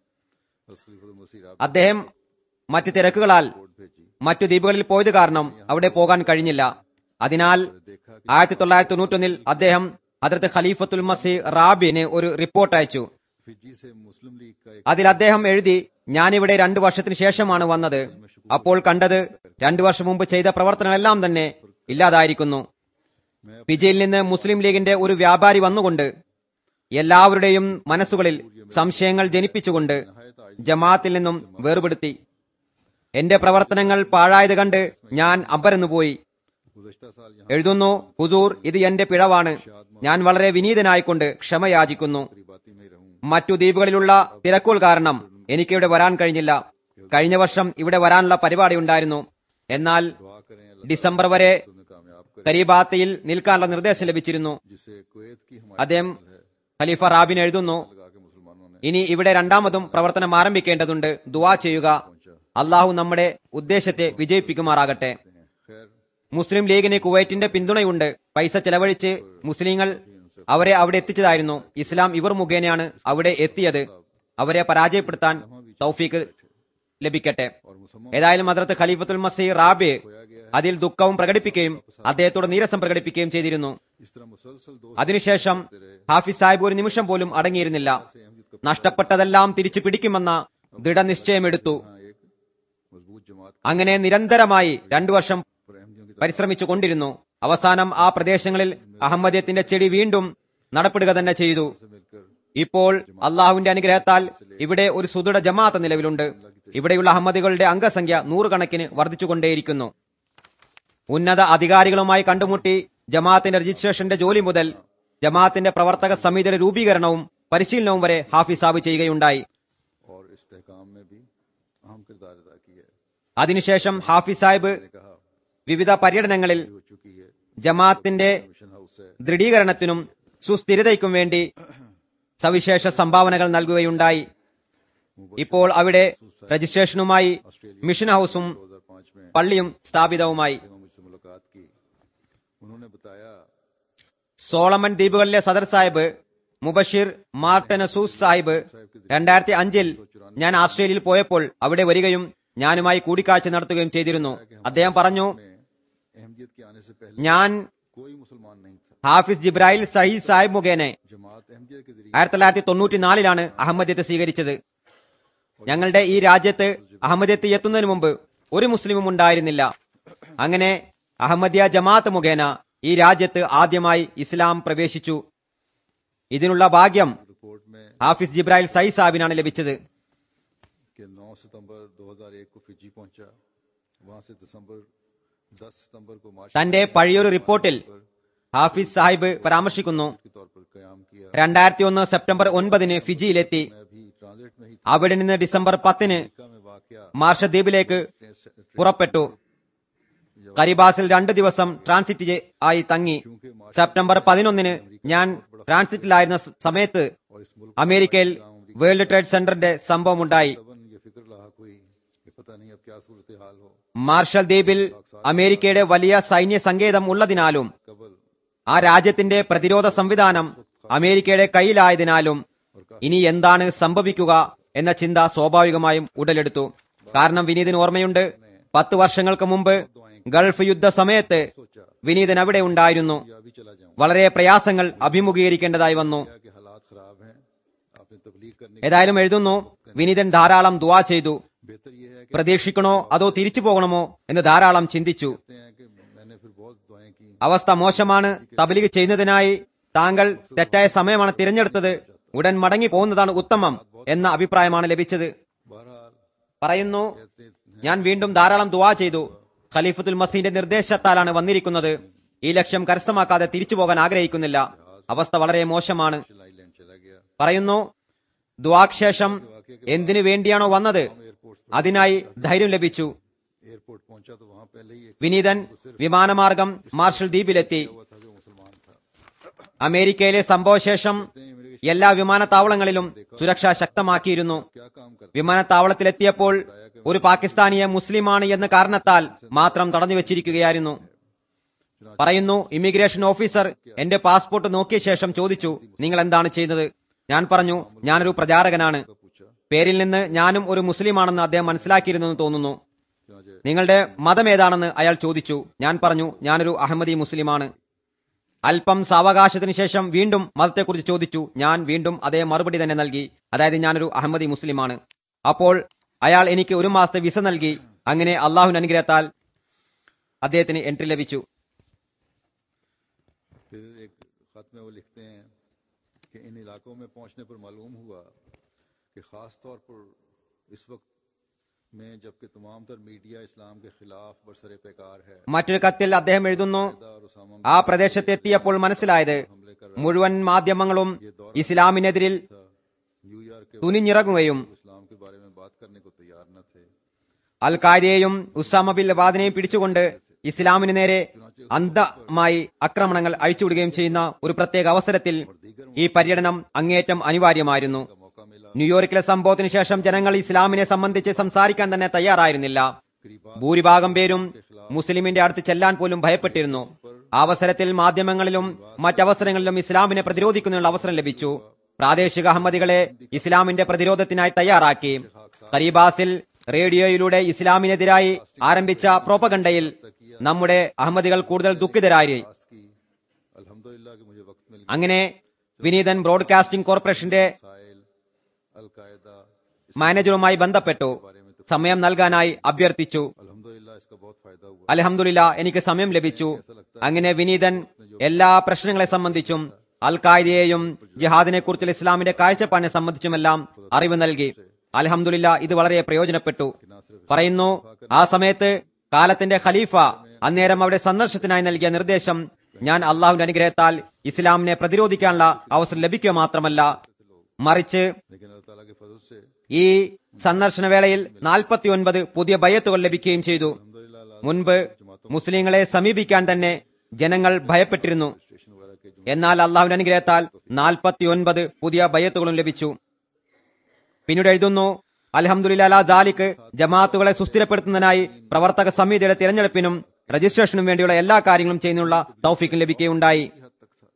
असली खुद मसीह आप അദ്ദേഹം മറ്റ് തിരക്കുകളാൽ रिपोर्ट भेजी മറ്റു ദ്വീപുകളിൽ പോയത് കാരണം അവിടെ പോകാൻ കഴിഞ്ഞില്ല അതിനാൽ ആയിരത്തി തൊള്ളായിരത്തി തൊണ്ണൂറ്റൊന്നിൽ അദ്ദേഹം ഹദ്രത്ത് ഖലീഫത്തുൽ മസി റാബിന് ഒരു റിപ്പോർട്ട് അയച്ചു फिजी से मुस्लिम लीग का एक അതിൽ അദ്ദേഹം എഴുതി ഞാനിവിടെ രണ്ടു വർഷത്തിന് ശേഷമാണ് വന്നത് അപ്പോൾ കണ്ടത് രണ്ടു വർഷം മുമ്പ് ചെയ്ത പ്രവർത്തനങ്ങളെല്ലാം തന്നെ ഇല്ലാതായിരിക്കുന്നു ഫിജിയിൽ നിന്ന് മുസ്ലിം ലീഗിന്റെ ഒരു വ്യാപാരി വന്നുകൊണ്ട് എല്ലാവരുടെയും മനസ്സുകളിൽ സംശയങ്ങൾ ജനിപ്പിച്ചുകൊണ്ട് ജമാഅത്തിൽ നിന്നും വേർപെടുത്തി എന്റെ പ്രവർത്തനങ്ങൾ പാഴായത് കണ്ട് ഞാൻ അമ്പരന്നുപോയി गुजश्ता साल यहाँ എഴുതുന്നു ഹുസൂർ ഇത് എന്റെ പിഴവാണ് ഞാൻ വളരെ വിനീതനായിക്കൊണ്ട് ക്ഷമയാചിക്കുന്നു बाती में ही रहूं മറ്റു ദ്വീപുകളിലുള്ള തിരക്കുകൾ കാരണം എനിക്ക് ഇവിടെ വരാൻ കഴിഞ്ഞില്ല കഴിഞ്ഞ വർഷം ഇവിടെ വരാനുള്ള പരിപാടി ഉണ്ടായിരുന്നു എന്നാൽ दुआ करें अल्लाह ഡിസംബർ വരെ तुम्हें कामयाब करे കരീബാത്തയിൽ നിൽക്കാനുള്ള നിർദ്ദേശം ലഭിച്ചിരുന്നു जिसे कुवैत की हमारी അദ്ദേഹം ഖലീഫ റാബിൻ എഴുതുന്നു लगा के मुसलमानों ने ഇനി ഇവിടെ രണ്ടാമതും പ്രവർത്തനം ആരംഭിക്കേണ്ടതുണ്ട് ദുവാ ചെയ്യുക അള്ളാഹു നമ്മുടെ ഉദ്ദേശത്തെ വിജയിപ്പിക്കുമാറാകട്ടെ खैर മുസ്ലിം ലീഗിന് കുവൈറ്റിന്റെ പിന്തുണയുണ്ട് പൈസ ചെലവഴിച്ച് മുസ്ലിങ്ങൾ അവരെ അവിടെ എത്തിച്ചതായിരുന്നു ഇസ്ലാം ഇവർ മുഖേനയാണ് അവിടെ എത്തിയത് അവരെ പരാജയപ്പെടുത്താൻ തൗഫീക്ക് ലഭിക്കട്ടെ और मुसलमान ഏതായാലും ഹദ്രത്ത് ഖലീഫത്തുൽ മസീ റാബി അതിൽ ദുഃഖവും പ്രകടിപ്പിക്കുകയും അദ്ദേഹത്തോട് നീരസം പ്രകടിപ്പിക്കുകയും ചെയ്തിരുന്നു इस तरह मुसलसल दो അതിനുശേഷം ഹാഫിസ് സാഹിബ് ഒരു നിമിഷം പോലും അടങ്ങിയിരുന്നില്ല നഷ്ടപ്പെട്ടതെല്ലാം തിരിച്ചു പിടിക്കുമെന്ന ദൃഢനിശ്ചയമെടുത്തു हाँ एक मजबूत जमात അങ്ങനെ നിരന്തരമായി രണ്ടു വർഷം पर अहमदियों की പരിശ്രമിച്ചു കൊണ്ടിരുന്നു അവസാനം ആ പ്രദേശങ്ങളിൽ അഹമ്മദിയത്തിന്റെ ചെടി വീണ്ടും നടപ്പെടുക തന്നെ ചെയ്തു से मिलकर ഇപ്പോൾ അള്ളാഹുവിന്റെ അനുഗ്രഹത്താൽ ഇവിടെ ഒരു സുദൃഢ ജമാഅത്ത് നിലവിലുണ്ട് ഇവിടെയുള്ള അഹമ്മദികളുടെ അംഗസംഖ്യ നൂറുകണക്കിന് വർദ്ധിച്ചുകൊണ്ടേയിരിക്കുന്നു ഉന്നത അധികാരികളുമായി കണ്ടുമുട്ടി ജമാഅത്തിന്റെ രജിസ്ട്രേഷന്റെ ജോലി മുതൽ ജമാഅത്തിന്റെ പ്രവർത്തക സമിതിയുടെ രൂപീകരണവും പരിശീലനവും വരെ ഹാഫിസ് സാബ് ചെയ്യുകയുണ്ടായി और इस्तेकाम में भी अहम किरदार अदा किया है അതിനുശേഷം ഹാഫിസ് സാഹിബ് ने कहा വിവിധ പര്യടനങ്ങളിൽ हो चुकी है ജമാഅത്തിന്റെ मिशन हाउस से ദൃഢീകരണത്തിനും സുസ്ഥിരതയ്ക്കും വേണ്ടി സവിശേഷ സംഭാവനകൾ നൽകുകയുണ്ടായി ഇപ്പോൾ അവിടെ രജിസ്ട്രേഷനുമായി മിഷൻ ഹൌസും 2005 में പള്ളിയും സ്ഥാപിതവുമായി जब मुझसे मुलाकात की उन्होंने बताया സോളമൻ ദ്വീപുകളിലെ സദർ സാഹിബ് മുബഷിർ മാർട്ടനസൂസ് സാഹിബ് രണ്ടായിരത്തി അഞ്ചിൽ ഞാൻ ആസ്ട്രേലിയയിൽ പോയപ്പോൾ അവിടെ വരികയും ഞാനുമായി കൂടിക്കാഴ്ച നടത്തുകയും ചെയ്തിരുന്നു അദ്ദേഹം പറഞ്ഞു में अहमदियत के आने से पहले ഞാൻ कोई मुसलमान नहीं था ഹാഫിസ് ജിബ്രാഹിൽ സഹീദ് സാഹിബ് മുഖേന जमात अहमदियत के जरिए ആയിരത്തി തൊള്ളായിരത്തി തൊണ്ണൂറ്റിനാലിലാണ് അഹമ്മദിയത്ത് സ്വീകരിച്ചത് ഞങ്ങളുടെ ഈ രാജ്യത്ത് അഹമ്മദിയത്ത് എത്തുന്നതിന് മുമ്പ് ഒരു മുസ്ലിമും ഉണ്ടായിരുന്നില്ല അങ്ങനെ അഹമ്മദിയ ജമാഅത്ത് മുഖേന ഈ രാജ്യത്ത് ആദ്യമായി ഇസ്ലാം പ്രവേശിച്ചു ഇതിനുള്ള ഭാഗ്യം रिपोर्ट में ഹാഫിസ് ജിബ്രാഹിൽ സൈ സാഹിബിനാണ് ലഭിച്ചത് कि 9 सितंबर 2001 को फिजी पहुंचा वहां से दिसंबर 10 सितंबर को मार्च തന്റെ പഴയൊരു റിപ്പോർട്ടിൽ ഹാഫിസ് സാഹിബ് പരാമർശിക്കുന്നു के तौर पर कयाम किया രണ്ടായിരത്തി ഒന്ന് സെപ്റ്റംബർ ഒൻപതിന് ഫിജിയിലെത്തി मैं अभी ट्रांजिट में ही അവിടെ നിന്ന് ഡിസംബർ പത്തിന് अफ्रीका में वाकया മാർഷദ്വീപിലേക്ക് പുറപ്പെട്ടു കരിബാസിൽ രണ്ട് ദിവസം ട്രാൻസിറ്റ് ചെ- ആയി തങ്ങി സെപ്റ്റംബർ പതിനൊന്നിന് ഞാൻ ട്രാൻസിറ്റിലായിരുന്ന സ- സമയത്ത് और इस मुल्क അമേരിക്കയിൽ വേൾഡ് ട്രേഡ് സെന്ററിന്റെ സംഭവം ഉണ്ടായി तबन ये फिक्र लाक हुई कि पता नहीं अब क्या सूरत हाल हो മാർഷൽ ദ്വീപിൽ അമേരിക്കയുടെ വലിയ സൈന്യ സങ്കേതം ഉള്ളതിനാലും कबल ആ രാജ്യത്തിന്റെ പ്രതിരോധ സംവിധാനം അമേരിക്കയുടെ കയ്യിലായതിനാലും ഇനി എന്താണ് സംഭവിക്കുക എന്ന ചിന്ത സ്വാഭാവികമായും ഉടലെടുത്തു കാരണം വിനീതിന് ഓർമ്മയുണ്ട് പത്ത് വർഷങ്ങൾക്ക് മുമ്പ് ഗൾഫ് യുദ്ധ സമയത്ത് വിനീതൻ അവിടെ ഉണ്ടായിരുന്നു या भी चला जाऊं വളരെ പ്രയാസങ്ങൾ അഭിമുഖീകരിക്കേണ്ടതായി വന്നു क्या कि हालात खराब हैं आपने तबलीग करने ഏതായാലും എഴുതുന്നു വിനീതൻ ധാരാളം ദുവാ ചെയ്തു बेहतर ये है कि പ്രതീക്ഷിക്കണോ അതോ തിരിച്ചു പോകണമോ എന്ന് ധാരാളം ചിന്തിച്ചു कहते हैं कि मैंने फिर बहुत दुआएं की അവസ്ഥ മോശമാണ് തബലീഗ് ചെയ്യുന്നതിനായി താങ്കൾ തെറ്റായ സമയമാണ് തിരഞ്ഞെടുത്തത് ഉടൻ മടങ്ങി പോകുന്നതാണ് ഉത്തമം എന്ന അഭിപ്രായമാണ് ലഭിച്ചത് बहरहाल പറയുന്നു कहते ഞാൻ വീണ്ടും ധാരാളം ദുവാ ചെയ്തു ഖലീഫത്തുൽ മസീന്റെ നിർദ്ദേശത്താലാണ് വന്നിരിക്കുന്നത് ഈ ലക്ഷ്യം കരസ്ഥമാക്കാതെ തിരിച്ചു പോകാൻ ആഗ്രഹിക്കുന്നില്ല അവസ്ഥ വളരെ മോശമാണ് आइलैंड चला गया പറയുന്നു ദുവാക്ക് ശേഷം എന്തിനു വേണ്ടിയാണോ വന്നത് അതിനായി ധൈര്യം ലഭിച്ചു एयरपोर्ट पहुंचा तो वहां पहले ही एक വിനീതൻ വിമാനമാർഗം മാർഷൽ ദ്വീപിലെത്തി हुआ था जो मुसलमान था അമേരിക്കയിലെ സംഭവശേഷം എല്ലാ വിമാനത്താവളങ്ങളിലും സുരക്ഷ ശക്തമാക്കിയിരുന്നു क्या काम करते വിമാനത്താവളത്തിലെത്തിയപ്പോൾ ഒരു പാകിസ്ഥാനിയെ മുസ്ലിമാണ് എന്ന കാരണത്താൽ മാത്രം തടഞ്ഞു വെച്ചിരിക്കുകയായിരുന്നു പറയുന്നു ഇമിഗ്രേഷൻ ഓഫീസർ എന്റെ പാസ്പോർട്ട് നോക്കിയ ശേഷം ചോദിച്ചു നിങ്ങൾ എന്താണ് ചെയ്യുന്നത് ഞാൻ പറഞ്ഞു ഞാനൊരു പ്രചാരകനാണ് पूछा പേരിൽ നിന്ന് ഞാനും ഒരു മുസ്ലിമാണെന്ന് അദ്ദേഹം മനസ്സിലാക്കിയിരുന്നെന്ന് തോന്നുന്നു चुनाचे നിങ്ങളുടെ മതം ഏതാണെന്ന് അയാൾ ചോദിച്ചു ഞാൻ പറഞ്ഞു ഞാനൊരു അഹമ്മദി മുസ്ലിമാണ് അല്പം സാവകാശത്തിന് ശേഷം വീണ്ടും മതത്തെക്കുറിച്ച് ചോദിച്ചു ഞാൻ വീണ്ടും അതേ മറുപടി തന്നെ നൽകി അതായത് ഞാനൊരു അഹമ്മദി മുസ്ലിമാണ് അപ്പോൾ അയാൾ എനിക്ക് ഒരു മാസത്തെ വിസ നൽകി അങ്ങനെ അള്ളാഹുവിന്റെ അനുഗ്രഹത്താൽ അദ്ദേഹത്തിന് എൻട്രി ലഭിച്ചു फिर एक खत में वो लिखते हैं कि इन इलाकों में पहुंचने पर मालूम हुआ कि ख़ास तौर पर इस वक्त में जबकि तमाम तर मीडिया इस्लाम के खिलाफ बरसरे पैकार है മറ്റൊരു കത്തിൽ അദ്ദേഹം എഴുതുന്നു और उसामा ആ പ്രദേശത്തെത്തിയപ്പോൾ മനസ്സിലായത് മുഴുവൻ മാധ്യമങ്ങളും ഇസ്ലാമിനെതിരിൽ था न्यूयॉर्क के തുനിഞ്ഞിറങ്ങുകയും इस्लाम के बारे में बात करने को तैयार न थे അൽ ഖാദിയെയും ഉസാമ ബിൻ ലബാദിനെയും പിടിച്ചുകൊണ്ട് ഇസ്ലാമിന് നേരെ അന്ധമായി ആക്രമണങ്ങൾ അഴിച്ചുവിടുകയും ചെയ്യുന്ന ഒരു പ്രത്യേക അവസരത്തിൽ ഈ പര്യടനം അങ്ങേയറ്റം അനിവാര്യമായിരുന്നു मौका मिला ന്യൂയോർക്കിലെ സംഭവത്തിന് ശേഷം ജനങ്ങൾ ഇസ്ലാമിനെ സംബന്ധിച്ച് സംസാരിക്കാൻ തന്നെ തയ്യാറായിരുന്നില്ല ഭൂരിഭാഗം പേരും മുസ്ലിമിന്റെ അടുത്ത് ചെല്ലാൻ പോലും ഭയപ്പെട്ടിരുന്നു ആ അവസരത്തിൽ മാധ്യമങ്ങളിലും മറ്റവസരങ്ങളിലും ഇസ്ലാമിനെ പ്രതിരോധിക്കുന്നതിനുള്ള അവസരം ലഭിച്ചു പ്രാദേശിക അഹമ്മദികളെ ഇസ്ലാമിന്റെ പ്രതിരോധത്തിനായി തയ്യാറാക്കി കരീബാസിൽ റേഡിയോയിലൂടെ ഇസ്ലാമിനെതിരായി ആരംഭിച്ച പ്രോപ്പഗണ്ടയിൽ നമ്മുടെ അഹമ്മദികൾ കൂടുതൽ ദുഃഖിതരായി पास की अल्हम्दुलिल्लाह कि मुझे वक्त मिल അങ്ങനെ വിനീതൻ ബ്രോഡ്കാസ്റ്റിംഗ് കോർപ്പറേഷന്റെ साइल अलकायदा മാനേജറുമായി ബന്ധപ്പെട്ടു സമയം നൽകാനായി അഭ്യർത്ഥിച്ചു अल्हम्दुलिल्लाह इसका बहुत फायदा हुआ അലഹമുല്ല എനിക്ക് സമയം ലഭിച്ചു അങ്ങനെ വിനീതൻ എല്ലാ പ്രശ്നങ്ങളെ സംബന്ധിച്ചും അൽ ഖായ്ദയെയും ജിഹാദിനെ കുറിച്ചുള്ള ഇസ്ലാമിന്റെ കാഴ്ചപ്പാടിനെ സംബന്ധിച്ചുമെല്ലാം അറിവ് നൽകി അലഹമുല്ല ഇത് വളരെ പ്രയോജനപ്പെട്ടു പറയുന്നു ആ സമയത്ത് കാലത്തിന്റെ ഖലീഫ അന്നേരം അവിടെ സന്ദർശനത്തിനായി നൽകിയ നിർദ്ദേശം ഞാൻ അള്ളാഹുവിന്റെ അനുഗ്രഹത്താൽ ഇസ്ലാമിനെ പ്രതിരോധിക്കാനുള്ള അവസരം ലഭിക്കുക മാത്രമല്ല മറിച്ച് लेकिन अल्लाह ताला के फजल से ഈ സന്ദർശന വേളയിൽ നാൽപ്പത്തിയൊൻപത് പുതിയ ബയ്യത്തുകൾ ലഭിക്കുകയും ചെയ്തു മുൻപ് മുസ്ലിങ്ങളെ സമീപിക്കാൻ തന്നെ ജനങ്ങൾ ഭയപ്പെട്ടിരുന്നു स्टेशन वगैरह के जो എന്നാൽ അള്ളാഹുവിന്റെ അനുഗ്രഹത്താൽ നാൽപ്പത്തിയൊൻപത് പുതിയ ബയ്യത്തുകളും ലഭിച്ചു പിന്നീട് എഴുതുന്നു അലഹമുല്ലാ ജാലിക്ക് ജമാഅത്തുകളെ സുസ്ഥിരപ്പെടുത്തുന്നതിനായി പ്രവർത്തക സമിതിയുടെ തിരഞ്ഞെടുപ്പിനും രജിസ്ട്രേഷനും വേണ്ടിയുള്ള എല്ലാ കാര്യങ്ങളും ചെയ്യുന്നതിനുള്ള തൗഫീക്കും ലഭിക്കുകയുണ്ടായി हद तक था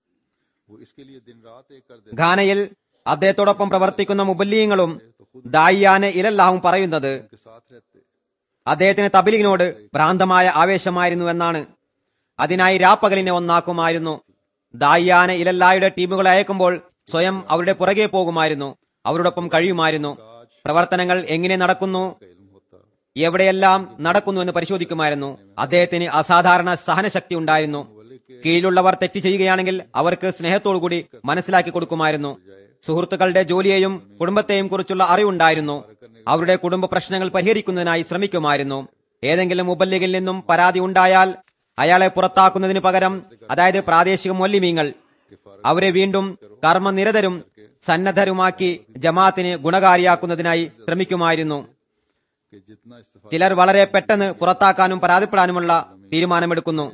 वो इसके लिए दिन रात एक कर देते ഘാനയിൽ അദ്ദേഹത്തോടൊപ്പം പ്രവർത്തിക്കുന്ന മുബല്ലീങ്ങളും ദായിയാനെ ഇലല്ലാഹും പറയുന്നത് के साथ रहते അദ്ദേഹത്തിന് തബിലിനോട് ഭ്രാന്തമായ ആവേശമായിരുന്നു എന്നാണ് അതിനായി രാപ്പകലിനെ ഒന്നാക്കുമായിരുന്നു ദായിയാനെ ഇലല്ലായുടെ ടീമുകളെ അയക്കുമ്പോൾ സ്വയം അവരുടെ പുറകെ പോകുമായിരുന്നു അവരോടൊപ്പം കഴിയുമായിരുന്നു പ്രവർത്തനങ്ങൾ എങ്ങനെ നടക്കുന്നു इल्म होता എവിടെയെല്ലാം നടക്കുന്നു എന്ന് പരിശോധിക്കുമായിരുന്നു അദ്ദേഹത്തിന് അസാധാരണ സഹനശക്തി ഉണ്ടായിരുന്നു കീഴിലുള്ളവർ തെറ്റ് ചെയ്യുകയാണെങ്കിൽ അവർക്ക് സ്നേഹത്തോടുകൂടി മനസ്സിലാക്കി കൊടുക്കുമായിരുന്നു സുഹൃത്തുക്കളുടെ ജോലിയെയും കുടുംബത്തെയും കുറിച്ചുള്ള അറിവുണ്ടായിരുന്നു അവരുടെ കുടുംബ പ്രശ്നങ്ങൾ പരിഹരിക്കുന്നതിനായി ശ്രമിക്കുമായിരുന്നു ഏതെങ്കിലും മുബല്ലിഗിൽ നിന്നും പരാതി ഉണ്ടായാൽ അയാളെ പുറത്താക്കുന്നതിന് പകരം അതായത് പ്രാദേശിക മൊല്ലിമീങ്ങൾ അവരെ വീണ്ടും കർമ്മനിരതരും സന്നദ്ധരുമാക്കി ജമാഅത്തിന് ഗുണകാരിയാക്കുന്നതിനായി ശ്രമിക്കുമായിരുന്നു कि जितना इस्तेफा ചിലർ വളരെ പെട്ടെന്ന് പുറത്താക്കാനും പരാതിപ്പെടാനുമുള്ള തീരുമാനമെടുക്കുന്നു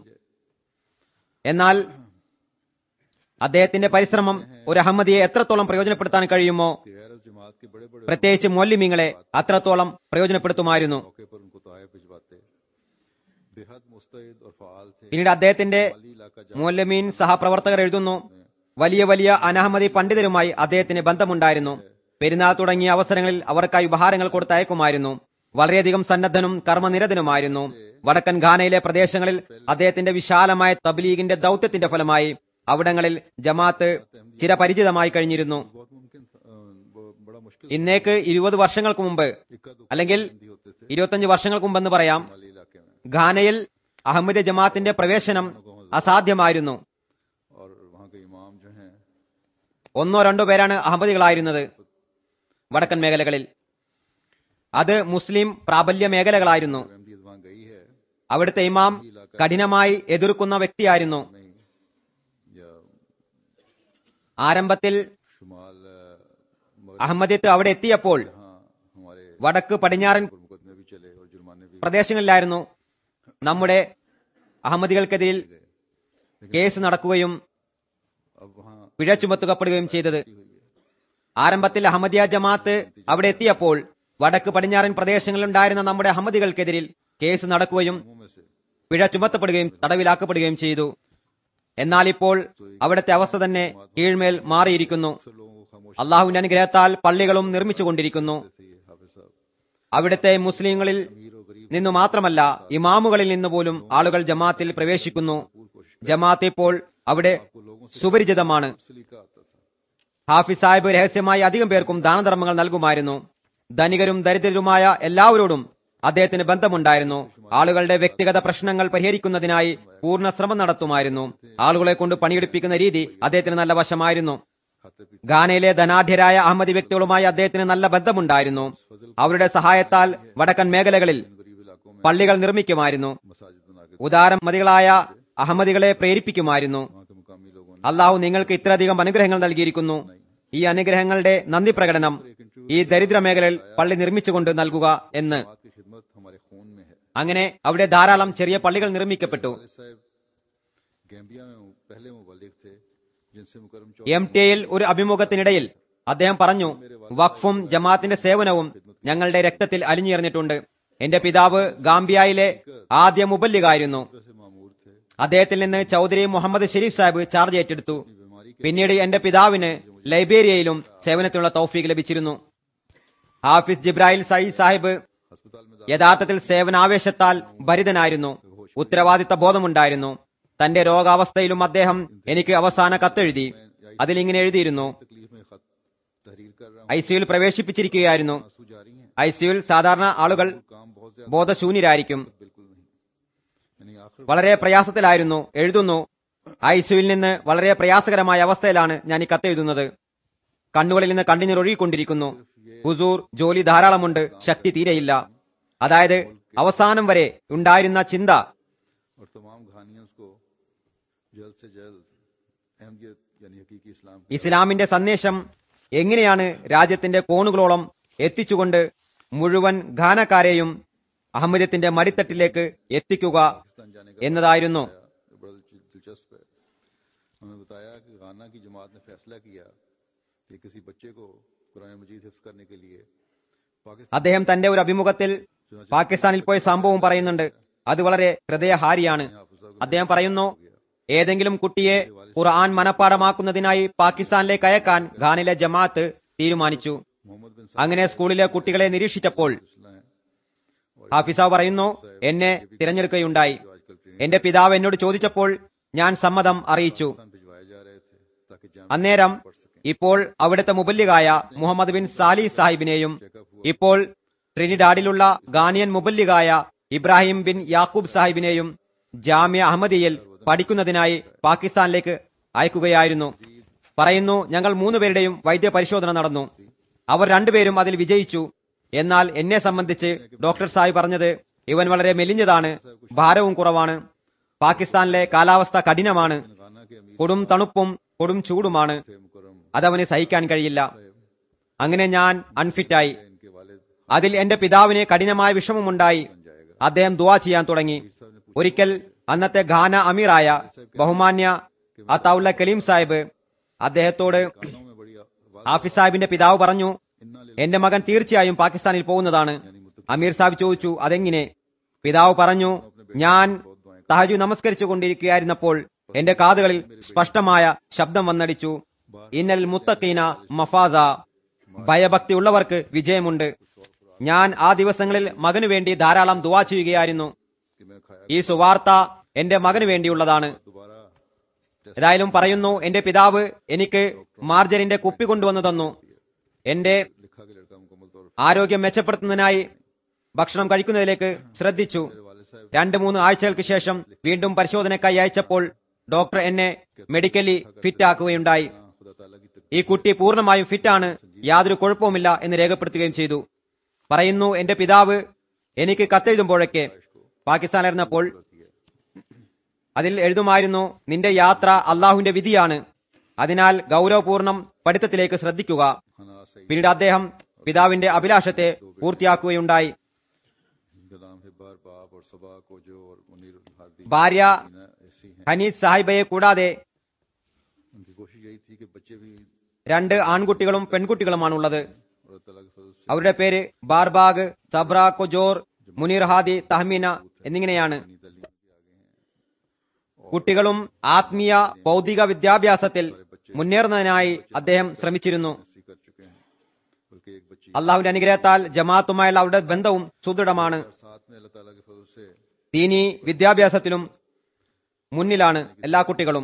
എന്നാൽ അദ്ദേഹത്തിന്റെ പരിശ്രമം ഒരു അഹമ്മദിയെ എത്രത്തോളം പ്രയോജനപ്പെടുത്താൻ കഴിയുമോ गैर जमात के बड़े बड़े പ്രത്യേകിച്ച് മൊല്ലിമിങ്ങളെ അത്രത്തോളം പ്രയോജനപ്പെടുത്തുമായിരുന്നു मौके पर उनको तायब भिजवाते बेहद मुस्तैद और फाल थे പിന്നീട് അദ്ദേഹത്തിന്റെ माली इलाका മൊല്ലമീൻ സഹപ്രവർത്തകർ എഴുതുന്നു വലിയ വലിയ അനഹമ്മദി പണ്ഡിതരുമായി അദ്ദേഹത്തിന് ബന്ധമുണ്ടായിരുന്നു പെരുന്നാൾ തുടങ്ങിയ അവസരങ്ങളിൽ അവർക്കായി ഉപഹാരങ്ങൾ കൊടുത്തയക്കുമായിരുന്നു വളരെയധികം സന്നദ്ധനും കർമ്മനിരതനുമായിരുന്നു വടക്കൻ ഘാനയിലെ പ്രദേശങ്ങളിൽ അദ്ദേഹത്തിന്റെ വിശാലമായ തബ്ലീഗിന്റെ ദൗത്യത്തിന്റെ ഫലമായി അവിടങ്ങളിൽ ജമാഅത്ത് ചിരപരിചിതമായി കഴിഞ്ഞിരുന്നു बहुत मुमकिन था अ, ब- बड़ा मुश्किल ഇന്നേക്ക് ഇരുപത് വർഷങ്ങൾക്ക് മുമ്പ് इक्का दुक्का അല്ലെങ്കിൽ बंदी होते थे ഇരുപത്തഞ്ച് വർഷങ്ങൾക്ക് മുമ്പെന്ന് പറയാം माली इलाके में ഘാനയിൽ അഹമ്മദ് ജമാഅത്തിന്റെ പ്രവേശനം അസാധ്യമായിരുന്നു और वहाँ के इमाम जो हैं ഒന്നോ രണ്ടോ പേരാണ് അഹമ്മദികളായിരുന്നത് വടക്കൻ മേഖലകളിൽ അത് മുസ്ലിം പ്രാബല്യ മേഖലകളായിരുന്നു अहमदीद वहाँ गई है അവിടുത്തെ ഇമാം കഠിനമായി എതിർക്കുന്ന വ്യക്തിയായിരുന്നു नहीं या ആരംഭത്തിൽ शुमाल अ, मगर അഹമ്മദിയത്ത് അവിടെ എത്തിയപ്പോൾ हाँ हमारे വടക്ക് പടിഞ്ഞാറൻ ऊपर मुकदमे भी चले और जुर्माने भी പ്രദേശങ്ങളിലായിരുന്നു നമ്മുടെ അഹമ്മദികൾക്കെതിരിൽ കേസ് നടക്കുകയും अब वहाँ പിഴ ചുമത്തുകപ്പെടുകയും ചെയ്തത് ആരംഭത്തിൽ അഹമ്മദിയ ജമാഅത്ത് അവിടെ എത്തിയപ്പോൾ വടക്ക് പടിഞ്ഞാറൻ പ്രദേശങ്ങളിലുണ്ടായിരുന്ന നമ്മുടെ അഹമ്മദികൾക്കെതിരിൽ കേസ് നടക്കുകയും मुंह में से പിഴ ചുമത്തപ്പെടുകയും തടവിലാക്കപ്പെടുകയും ചെയ്തു എന്നാൽ ഇപ്പോൾ അവിടുത്തെ അവസ്ഥ തന്നെ കീഴ്മേൽ മാറിയിരിക്കുന്നു अक्सर लोगों को खामोश അള്ളാഹുവിന്റെ അനുഗ്രഹത്താൽ പള്ളികളും നിർമ്മിച്ചുകൊണ്ടിരിക്കുന്നു थे ये हाफिज साहब അവിടുത്തെ മുസ്ലിങ്ങളിൽ अमीर और गरीब നിന്നു മാത്രമല്ല ഇമാമുകളിൽ നിന്ന് പോലും ആളുകൾ ജമാഅത്തിൽ പ്രവേശിക്കുന്നു ജമാഅത്ത് ഇപ്പോൾ അവിടെ സുപരിചിതമാണ് सलीका आता था ഹാഫിസ് സാഹിബ് രഹസ്യമായി അധികം പേർക്കും ദാനധർമ്മങ്ങൾ നൽകുമായിരുന്നു ധനികരും ദരിദ്രരുമായ എല്ലാവരോടും അദ്ദേഹത്തിന് ബന്ധമുണ്ടായിരുന്നു ആളുകളുടെ വ്യക്തിഗത പ്രശ്നങ്ങൾ പരിഹരിക്കുന്നതിനായി പൂർണ്ണ ശ്രമം നടത്തുമായിരുന്നു ആളുകളെ കൊണ്ട് പണിയെടുപ്പിക്കുന്ന രീതി അദ്ദേഹത്തിന് നല്ല വശമായിരുന്നു खाते पीते ഗാനയിലെ ധനാഢ്യരായ അഹമ്മദി വ്യക്തികളുമായി അദ്ദേഹത്തിന് നല്ല ബന്ധമുണ്ടായിരുന്നു അവരുടെ സഹായത്താൽ വടക്കൻ മേഖലകളിൽ गरीब इलाकों में പള്ളികൾ നിർമ്മിക്കുമായിരുന്നു मसाजिद बना के ഉദാരമതികളായ അഹമ്മദികളെ പ്രേരിപ്പിക്കുമായിരുന്നു वहाँ के मुकामी लोगों ने അള്ളാഹു നിങ്ങൾക്ക് ഇത്രയധികം അനുഗ്രഹങ്ങൾ നൽകിയിരിക്കുന്നു ഈ അനുഗ്രഹങ്ങളുടെ നന്ദി പ്രകടനം ഈ ദരിദ്ര മേഖലയിൽ പള്ളി നിർമ്മിച്ചുകൊണ്ട് നൽകുക എന്ന് बात की खिदमत हमारे खून में है അങ്ങനെ അവിടെ ധാരാളം ചെറിയ പള്ളികൾ നിർമ്മിക്കപ്പെട്ടു वालिद साहब गैम्बिया में पहले मुबालिक थे जिनसे मुकरम चौक എം ടിയിൽ ഒരു അഭിമുഖത്തിനിടയിൽ അദ്ദേഹം പറഞ്ഞു വഖഫും ജമാഅത്തിന്റെ സേവനവും ഞങ്ങളുടെ രക്തത്തിൽ അലിഞ്ഞിറങ്ങിയിട്ടുണ്ട് എന്റെ പിതാവ് ഗാംബിയയിലെ ആദ്യ മുബല്ലിഗായിരുന്നു से मामूर थे അദ്ദേഹത്തിൽ നിന്ന് ചൗധരി മുഹമ്മദ് ഷെരീഫ് സാഹിബ് ചാർജ് ഏറ്റെടുത്തു बीमारी പിന്നീട് എന്റെ പിതാവിന് ലൈബേരിയയിലും സേവനത്തിനുള്ള തൗഫീഖ് ലഭിച്ചിരുന്നു ഹാഫിസ് ജിബ്രാഹിൽ സയി സാഹിബ് अस्पताल में യഥാർത്ഥത്തിൽ സേവനാവേശത്താൽ ഭരിതനായിരുന്നു ഉത്തരവാദിത്ത ബോധമുണ്ടായിരുന്നു തന്റെ രോഗാവസ്ഥയിലും അദ്ദേഹം എനിക്ക് അവസാന കത്തെഴുതി അതിൽ ഇങ്ങനെ എഴുതിയിരുന്നു तकलीफ में खत तहरीर कर रहा हूँ ഐ സിയുൽ പ്രവേശിപ്പിച്ചിരിക്കുകയായിരുന്നു आंसू जारी हैं ഐ സിയുൽ സാധാരണ ആളുകൾ काम बहुत ज्यादा ബോധശൂന്യരായിരിക്കും बिल्कुल नहीं यानी आखिर വളരെ പ്രയാസത്തിലായിരുന്നു എഴുതുന്നു ഐ സിയുൽ നിന്ന് വളരെ പ്രയാസകരമായ അവസ്ഥയിലാണ് ഞാൻ ഈ കത്തെഴുതുന്നത് കണ്ണുകളിൽ നിന്ന് കണ്ണുനീർ ഒഴുകിക്കൊണ്ടിരിക്കുന്നു ഹുസൂർ ജോലി ധാരാളമുണ്ട് ശക്തി തീരെയില്ല അതായത് അവസാനം വരെ ഉണ്ടായിരുന്ന ചിന്ത और तमाम कहानियों को जल्द से जल्द अहमियत यानी हकीकी इस्लाम ഇസ്ലാമിന്റെ സന്ദേശം എങ്ങനെയാണ് രാജ്യത്തിന്റെ കോണുകളോളം എത്തിച്ചുകൊണ്ട് മുഴുവൻ ഘാനക്കാരെയും അഹമ്മദത്തിന്റെ മടിത്തട്ടിലേക്ക് എത്തിക്കുക पाकिस्तान जाने का എന്നതായിരുന്നു जो बड़ा दिल- दिलचस्प है हमें बताया कि गाना की जमात ने फैसला किया कि किसी बच्चे को कुरान मजीद हिफ्ज करने के लिए पाकिस्तान അദ്ദേഹം തന്റെ ഒരു അഭിമുഖത്തിൽ പാകിസ്ഥാനിൽ പോയ സംഭവം പറയുന്നുണ്ട് അത് വളരെ ഹൃദയഹാരിയാണ് അദ്ദേഹം പറയുന്നു ഏതെങ്കിലും കുട്ടിയെ ഖുർആൻ മനഃപ്പാടമാക്കുന്നതിനായി പാകിസ്ഥാനിലേക്ക് അയക്കാൻ ഖാനിലെ ജമാഅത്ത് തീരുമാനിച്ചു मोहम्मद बिन അങ്ങനെ സ്കൂളിലെ കുട്ടികളെ നിരീക്ഷിച്ചപ്പോൾ सिलसिला है ഹാഫിസ പറയുന്നു എന്നെ തിരഞ്ഞെടുക്കുകയുണ്ടായി जो आजकल ट्रेन എന്റെ പിതാവ് എന്നോട് ചോദിച്ചപ്പോൾ ഞാൻ സമ്മതം അറിയിച്ചു भिजवाए जा रहे थे ताकि जाम അന്നേരം ഇപ്പോൾ അവിടുത്തെ മുബല്ലിഗായ മുഹമ്മദ് ബിൻ സാലി സാഹിബിനെയും ഇപ്പോൾ ട്രിനിഡാഡിലുള്ള ഗാനിയൻ മുബല്ലിഗായ ഇബ്രാഹിം ബിൻ യാക്കൂബ് സാഹിബിനെയും ജാമ്യ അഹമ്മദിയിൽ പഠിക്കുന്നതിനായി പാകിസ്ഥാനിലേക്ക് അയക്കുകയായിരുന്നു പറയുന്നു ഞങ്ങൾ മൂന്നുപേരുടെയും വൈദ്യ പരിശോധന നടന്നു അവർ രണ്ടുപേരും അതിൽ വിജയിച്ചു എന്നാൽ എന്നെ സംബന്ധിച്ച് ഡോക്ടർ സാഹിബ് പറഞ്ഞത് ഇവൻ വളരെ മെലിഞ്ഞതാണ് ഭാരവും കുറവാണ് പാകിസ്ഥാനിലെ കാലാവസ്ഥ കഠിനമാണ് गाना के अमीर കൊടും തണുപ്പും കൊടും ചൂടുമാണ് थे मुकरम അതവന് സഹിക്കാൻ കഴിയില്ല അങ്ങനെ ഞാൻ അൺഫിറ്റായി इनके वालिद അതിൽ എന്റെ പിതാവിന് കഠിനമായ വിഷമമുണ്ടായി അദ്ദേഹം ദുവാ ചെയ്യാൻ തുടങ്ങി ഒരിക്കൽ അന്നത്തെ ഖാന അമീറായ ബഹുമാന്യ അത്താവുള്ള കലീം സാഹിബ് അദ്ദേഹത്തോട് गानों में बड़ी आवाज ഹാഫിസ് സാഹിബിന്റെ പിതാവ് പറഞ്ഞു എന്റെ മകൻ തീർച്ചയായും പാകിസ്ഥാനിൽ പോകുന്നതാണ് അമീർ സാഹിബ് ചോദിച്ചു അതെങ്ങനെ പിതാവ് പറഞ്ഞു ഞാൻ തഹജു നമസ്കരിച്ചു കൊണ്ടിരിക്കുകയായിരുന്നപ്പോൾ എന്റെ കാതുകളിൽ സ്പഷ്ടമായ ശബ്ദം വന്നടിച്ചു ഇന്നൽ മുത്തഖീന മഫാസ ഭയഭക്തി ഉള്ളവർക്ക് വിജയമുണ്ട് ഞാൻ ആ ദിവസങ്ങളിൽ മകനു വേണ്ടി ധാരാളം ദുവാ ചെയ്യുകയായിരുന്നു कि मैं खाया ഈ സുവാർത്ത എന്റെ മകനു വേണ്ടിയുള്ളതാണ് दोबारा ഏതായാലും പറയുന്നു എന്റെ പിതാവ് എനിക്ക് മാർജറിന്റെ കുപ്പി കൊണ്ടുവന്നു തന്നു എന്റെ लिखा कि लड़का मुकम्मल तौर ആരോഗ്യം മെച്ചപ്പെടുത്തുന്നതിനായി ഭക്ഷണം കഴിക്കുന്നതിലേക്ക് ശ്രദ്ധിച്ചു രണ്ട് മൂന്ന് ആഴ്ചകൾക്ക് ശേഷം വീണ്ടും പരിശോധനയ്ക്കായി അയച്ചപ്പോൾ ഡോക്ടർ എന്നെ മെഡിക്കലി ഫിറ്റ് ആക്കുകയുണ്ടായി पर खुदा ताला की तक ഈ കുട്ടി പൂർണ്ണമായും ഫിറ്റാണ് യാതൊരു കുഴപ്പവുമില്ല എന്ന് രേഖപ്പെടുത്തുകയും ചെയ്തു പറയുന്നു എന്റെ പിതാവ് എനിക്ക് കത്തെഴുതുമ്പോഴൊക്കെ പാകിസ്ഥാനിലിരുന്നപ്പോൾ അതിൽ എഴുതുമായിരുന്നു നിന്റെ യാത്ര അള്ളാഹുവിന്റെ വിധിയാണ് അതിനാൽ ഗൗരവപൂർണം പഠിത്തത്തിലേക്ക് ശ്രദ്ധിക്കുക हना सही പിന്നീട് അദ്ദേഹം പിതാവിന്റെ അഭിലാഷത്തെ പൂർത്തിയാക്കുകയുണ്ടായി इनका नाम है बार बाप और सबा को जो और मुनीर हादी ഭാര്യ ना ऐसी हैं ഹനീസ് സാഹിബയെ കൂടാതെ उनकी कोशिश ये यही थी कि बच्चे भी രണ്ട് ആൺകുട്ടികളും പെൺകുട്ടികളുമാണുള്ളത് और अल्लाह ताला के फजल से അവരുടെ പേര് ബാർബാഗ് സബ്ര കൊജോർ മുനീർ ഹാദി തഹ്മീന എന്നിങ്ങനെയാണ് अपनी तालीम के आगे हैं കുട്ടികളും ആത്മീയ ഭൗതിക വിദ്യാഭ്യാസത്തിൽ മുന്നേറുന്നതിനായി അദ്ദേഹം ശ്രമിച്ചിരുന്നു नसी कर चुके हैं बल्कि एक बच्ची അള്ളാഹുവിന്റെ അനുഗ്രഹത്താൽ ജമാഅത്തുമായുള്ള അവരുടെ ബന്ധവും സുദൃഢമാണ് और साथ में अल्लाह ताला के फजल से ദീനി വിദ്യാഭ്യാസത്തിലും മുന്നിലാണ് എല്ലാ കുട്ടികളും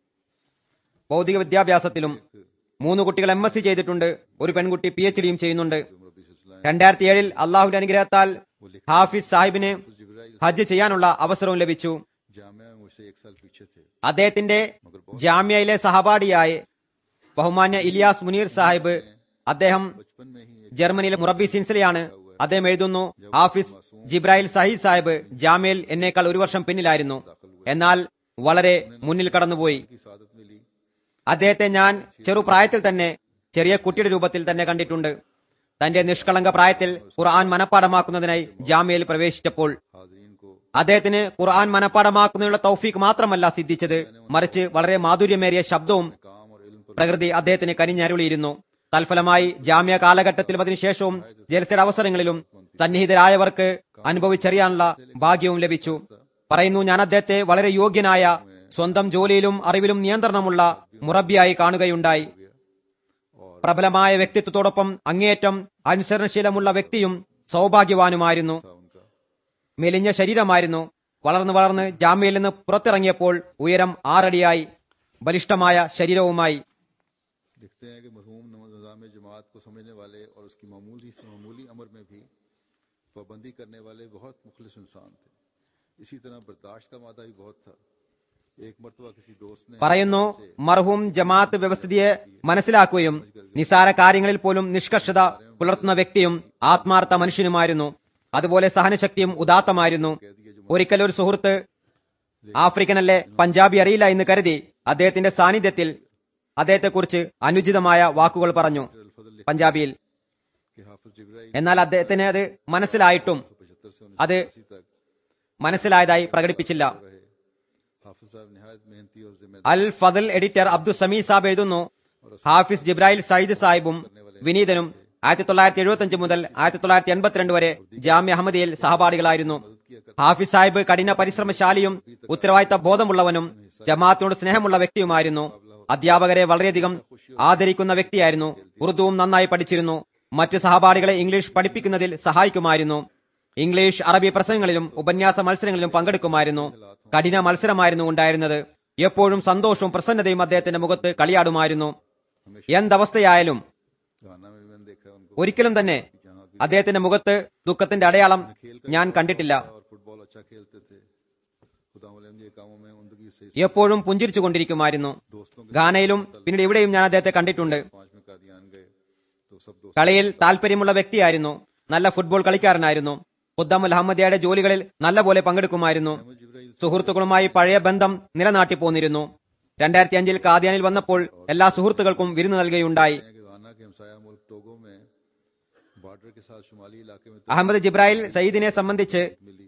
ഭൗതിക വിദ്യാഭ്യാസത്തിലും മൂന്ന് കുട്ടികൾ എം എസ് സി ചെയ്തിട്ടുണ്ട് ഒരു പെൺകുട്ടി പി എച്ച് ഡിയും ചെയ്യുന്നുണ്ട് मुरबी सिलसिला രണ്ടായിരത്തി ഏഴിൽ അള്ളാഹുവിന്റെ അനുഗ്രഹത്താൽ ഹാഫിസ് സാഹിബിന് जिब्राइल ഹജ്ജ് ചെയ്യാനുള്ള അവസരവും ലഭിച്ചു जामिया में मुझसे एक साल पीछे थे അദ്ദേഹത്തിന്റെ ജാമ്യയിലെ സഹപാഠിയായ ബഹുമാന്യ ഇലിയാസ് മുനീർ സാഹിബ് അദ്ദേഹം बचपन में ही एक ജർമ്മനിയിലെ മുറബി സിൻസിലയാണ് അദ്ദേഹം എഴുതുന്നു ഹാഫിസ് ജിബ്രാഹിൽ സഹീദ് സാഹിബ് ജാമ്യയിൽ എന്നേക്കാൾ ഒരു വർഷം പിന്നിലായിരുന്നു എന്നാൽ വളരെ മുന്നിൽ കടന്നുപോയി की सादत मिली അദ്ദേഹത്തെ ഞാൻ ചെറുപ്രായത്തിൽ തന്നെ ചെറിയ കുട്ടിയുടെ രൂപത്തിൽ തന്നെ കണ്ടിട്ടുണ്ട് തന്റെ നിഷ്കളങ്ക പ്രായത്തിൽ ഖുർആൻ മനഃപ്പാടമാക്കുന്നതിനായി ജാമ്യയിൽ പ്രവേശിച്ചപ്പോൾ हाजरीन को അദ്ദേഹത്തിന് ഖുർആൻ മനഃപ്പാടമാക്കുന്നതിനുള്ള തൗഫീഖ് മാത്രമല്ല സിദ്ധിച്ചത് മറിച്ച് വളരെ മാധുര്യമേറിയ ശബ്ദവും काम और इल्म पर പ്രകൃതി അദ്ദേഹത്തിന് കനിഞ്ഞരുളിയിരുന്നു തൽഫലമായി ജാമ്യ കാലഘട്ടത്തിലും അതിനുശേഷവും ജലസയുടെ അവസരങ്ങളിലും സന്നിഹിതരായവർക്ക് അനുഭവിച്ചറിയാനുള്ള ഭാഗ്യവും ലഭിച്ചു പറയുന്നു ഞാൻ അദ്ദേഹത്തെ വളരെ യോഗ്യനായ സ്വന്തം ജോലിയിലും അറിവിലും നിയന്ത്രണമുള്ള മുറബിയായി കാണുകയുണ്ടായി പ്രബലമായ വ്യക്തിത്വത്തോടൊപ്പം അങ്ങേയറ്റം അനുസരണശീലമുള്ള വ്യക്തിയും സൗഭാഗ്യവാനുമായിരുന്നു था उनका മെലിഞ്ഞ ശരീരമായിരുന്നു വളർന്നു വളർന്ന് ജാമ്യയിൽ നിന്ന് പുറത്തിറങ്ങിയപ്പോൾ ഉയരം ആറടിയായി ബലിഷ്ഠമായ ശരീരവുമായി लिखते हैं कि मरहूम निज़ाम जमात को समझने वाले और उसकी मामूली से मामूली अमर में भी पाबंदी करने वाले बहुत मुखलिस इंसान थे इसी तरह बर्दाश्त का मादा भी बहुत था एक मरतबा किसी दोस्त ने പറയുന്നു മർഹൂം ജമാഅത്ത് വ്യവസ്ഥിതിയെ മനസ്സിലാക്കുകയും നിസാര കാര്യങ്ങളിൽ പോലും നിഷ്കർഷത പുലർത്തുന്ന വ്യക്തിയും ആത്മാർത്ഥ മനുഷ്യനുമായിരുന്നു അതുപോലെ സഹനശക്തിയും ഉദാത്തമായിരുന്നു ഒരിക്കൽ ഒരു സുഹൃത്ത് ആഫ്രിക്കനല്ലേ പഞ്ചാബി അറിയില്ല എന്ന് കരുതി അദ്ദേഹത്തിന്റെ സാന്നിധ്യത്തിൽ അദ്ദേഹത്തെക്കുറിച്ച് അനുചിതമായ വാക്കുകൾ പറഞ്ഞു പഞ്ചാബിയിൽ कि हाफिज जिब्राइल എന്നാൽ അദ്ദേഹത്തിന് അത് മനസ്സിലായിട്ടും पचहत्तर से അത് उन्नीस तक മനസ്സിലായതായി പ്രകടിപ്പിച്ചില്ല रहे हाफिज साहब नहायत मेहनती और जिम्मेदार അൽ ഫദൽ എഡിറ്റർ അബ്ദുൽ സമീ സാബ് എഴുതുന്നു ഹാഫിസ് ജിബ്രാഹിൽ സയ്യിദ് സാഹിബും വിനീതനും ആയിരത്തി തൊള്ളായിരത്തി എഴുപത്തി അഞ്ച് മുതൽ ആയിരത്തി തൊള്ളായിരത്തി എൺപത്തിരണ്ട് വരെ ജാമ്യ അഹമ്മദിയിൽ സഹപാഠികളായിരുന്നു ഹാഫിസ് സാഹിബ് കഠിന പരിശ്രമശാലിയും ഉത്തരവാദിത്ത ബോധമുള്ളവനും ജമാഅത്തിനോട് സ്നേഹമുള്ള വ്യക്തിയുമായിരുന്നു അധ്യാപകരെ വളരെയധികം ആദരിക്കുന്ന വ്യക്തിയായിരുന്നു ഉറുദുവും നന്നായി പഠിച്ചിരുന്നു മറ്റ് സഹപാഠികളെ ഇംഗ്ലീഷ് പഠിപ്പിക്കുന്നതിൽ സഹായിക്കുമായിരുന്നു ഇംഗ്ലീഷ് അറബി പ്രസംഗങ്ങളിലും ഉപന്യാസ മത്സരങ്ങളിലും പങ്കെടുക്കുമായിരുന്നു കഠിന മത്സരമായിരുന്നു ഉണ്ടായിരുന്നത് എപ്പോഴും സന്തോഷവും പ്രസന്നതയും അദ്ദേഹത്തിന്റെ മുഖത്ത് കളിയാടുമായിരുന്നു എന്തവസ്ഥയായാലും गाना में भी मैंने देखा है उनको ഒരിക്കലും തന്നെ അദ്ദേഹത്തിന്റെ മുഖത്ത് ദുഃഖത്തിന്റെ അടയാളം ഞാൻ കണ്ടിട്ടില്ല और फुटबॉल अच्छा खेलते थे खुदा ये कामों में उनकी से എപ്പോഴും പുഞ്ചിരിച്ചുകൊണ്ടിരിക്കുമായിരുന്നു दोस्तों के ഗാനയിലും പിന്നീട് ഇവിടെയും ഞാൻ അദ്ദേഹത്തെ കണ്ടിട്ടുണ്ട് पांच में कादियान गए तो सब दोस्त കളിയിൽ താല്പര്യമുള്ള വ്യക്തിയായിരുന്നു നല്ല ഫുട്ബോൾ കളിക്കാരനായിരുന്നു ഖുദ്ദാമുൽ അഹമ്മദിയുടെ ജോലികളിൽ നല്ലപോലെ പങ്കെടുക്കുമായിരുന്നു സുഹൃത്തുക്കളുമായി പഴയ ബന്ധം നിലനാട്ടി പോന്നിരുന്നു രണ്ടായിരത്തി അഞ്ചിൽ കാദിയാനിൽ വന്നപ്പോൾ എല്ലാ സുഹൃത്തുക്കൾക്കും വിരുന്ന് നൽകുകയുണ്ടായി हैं कि गाना के हमसाया मुल्क टोगो में बॉर्डर के साथ शुमाली इलाके में അഹമ്മദ് ജിബ്രാഹിൽ സയ്യിദിനെ സംബന്ധിച്ച് मिली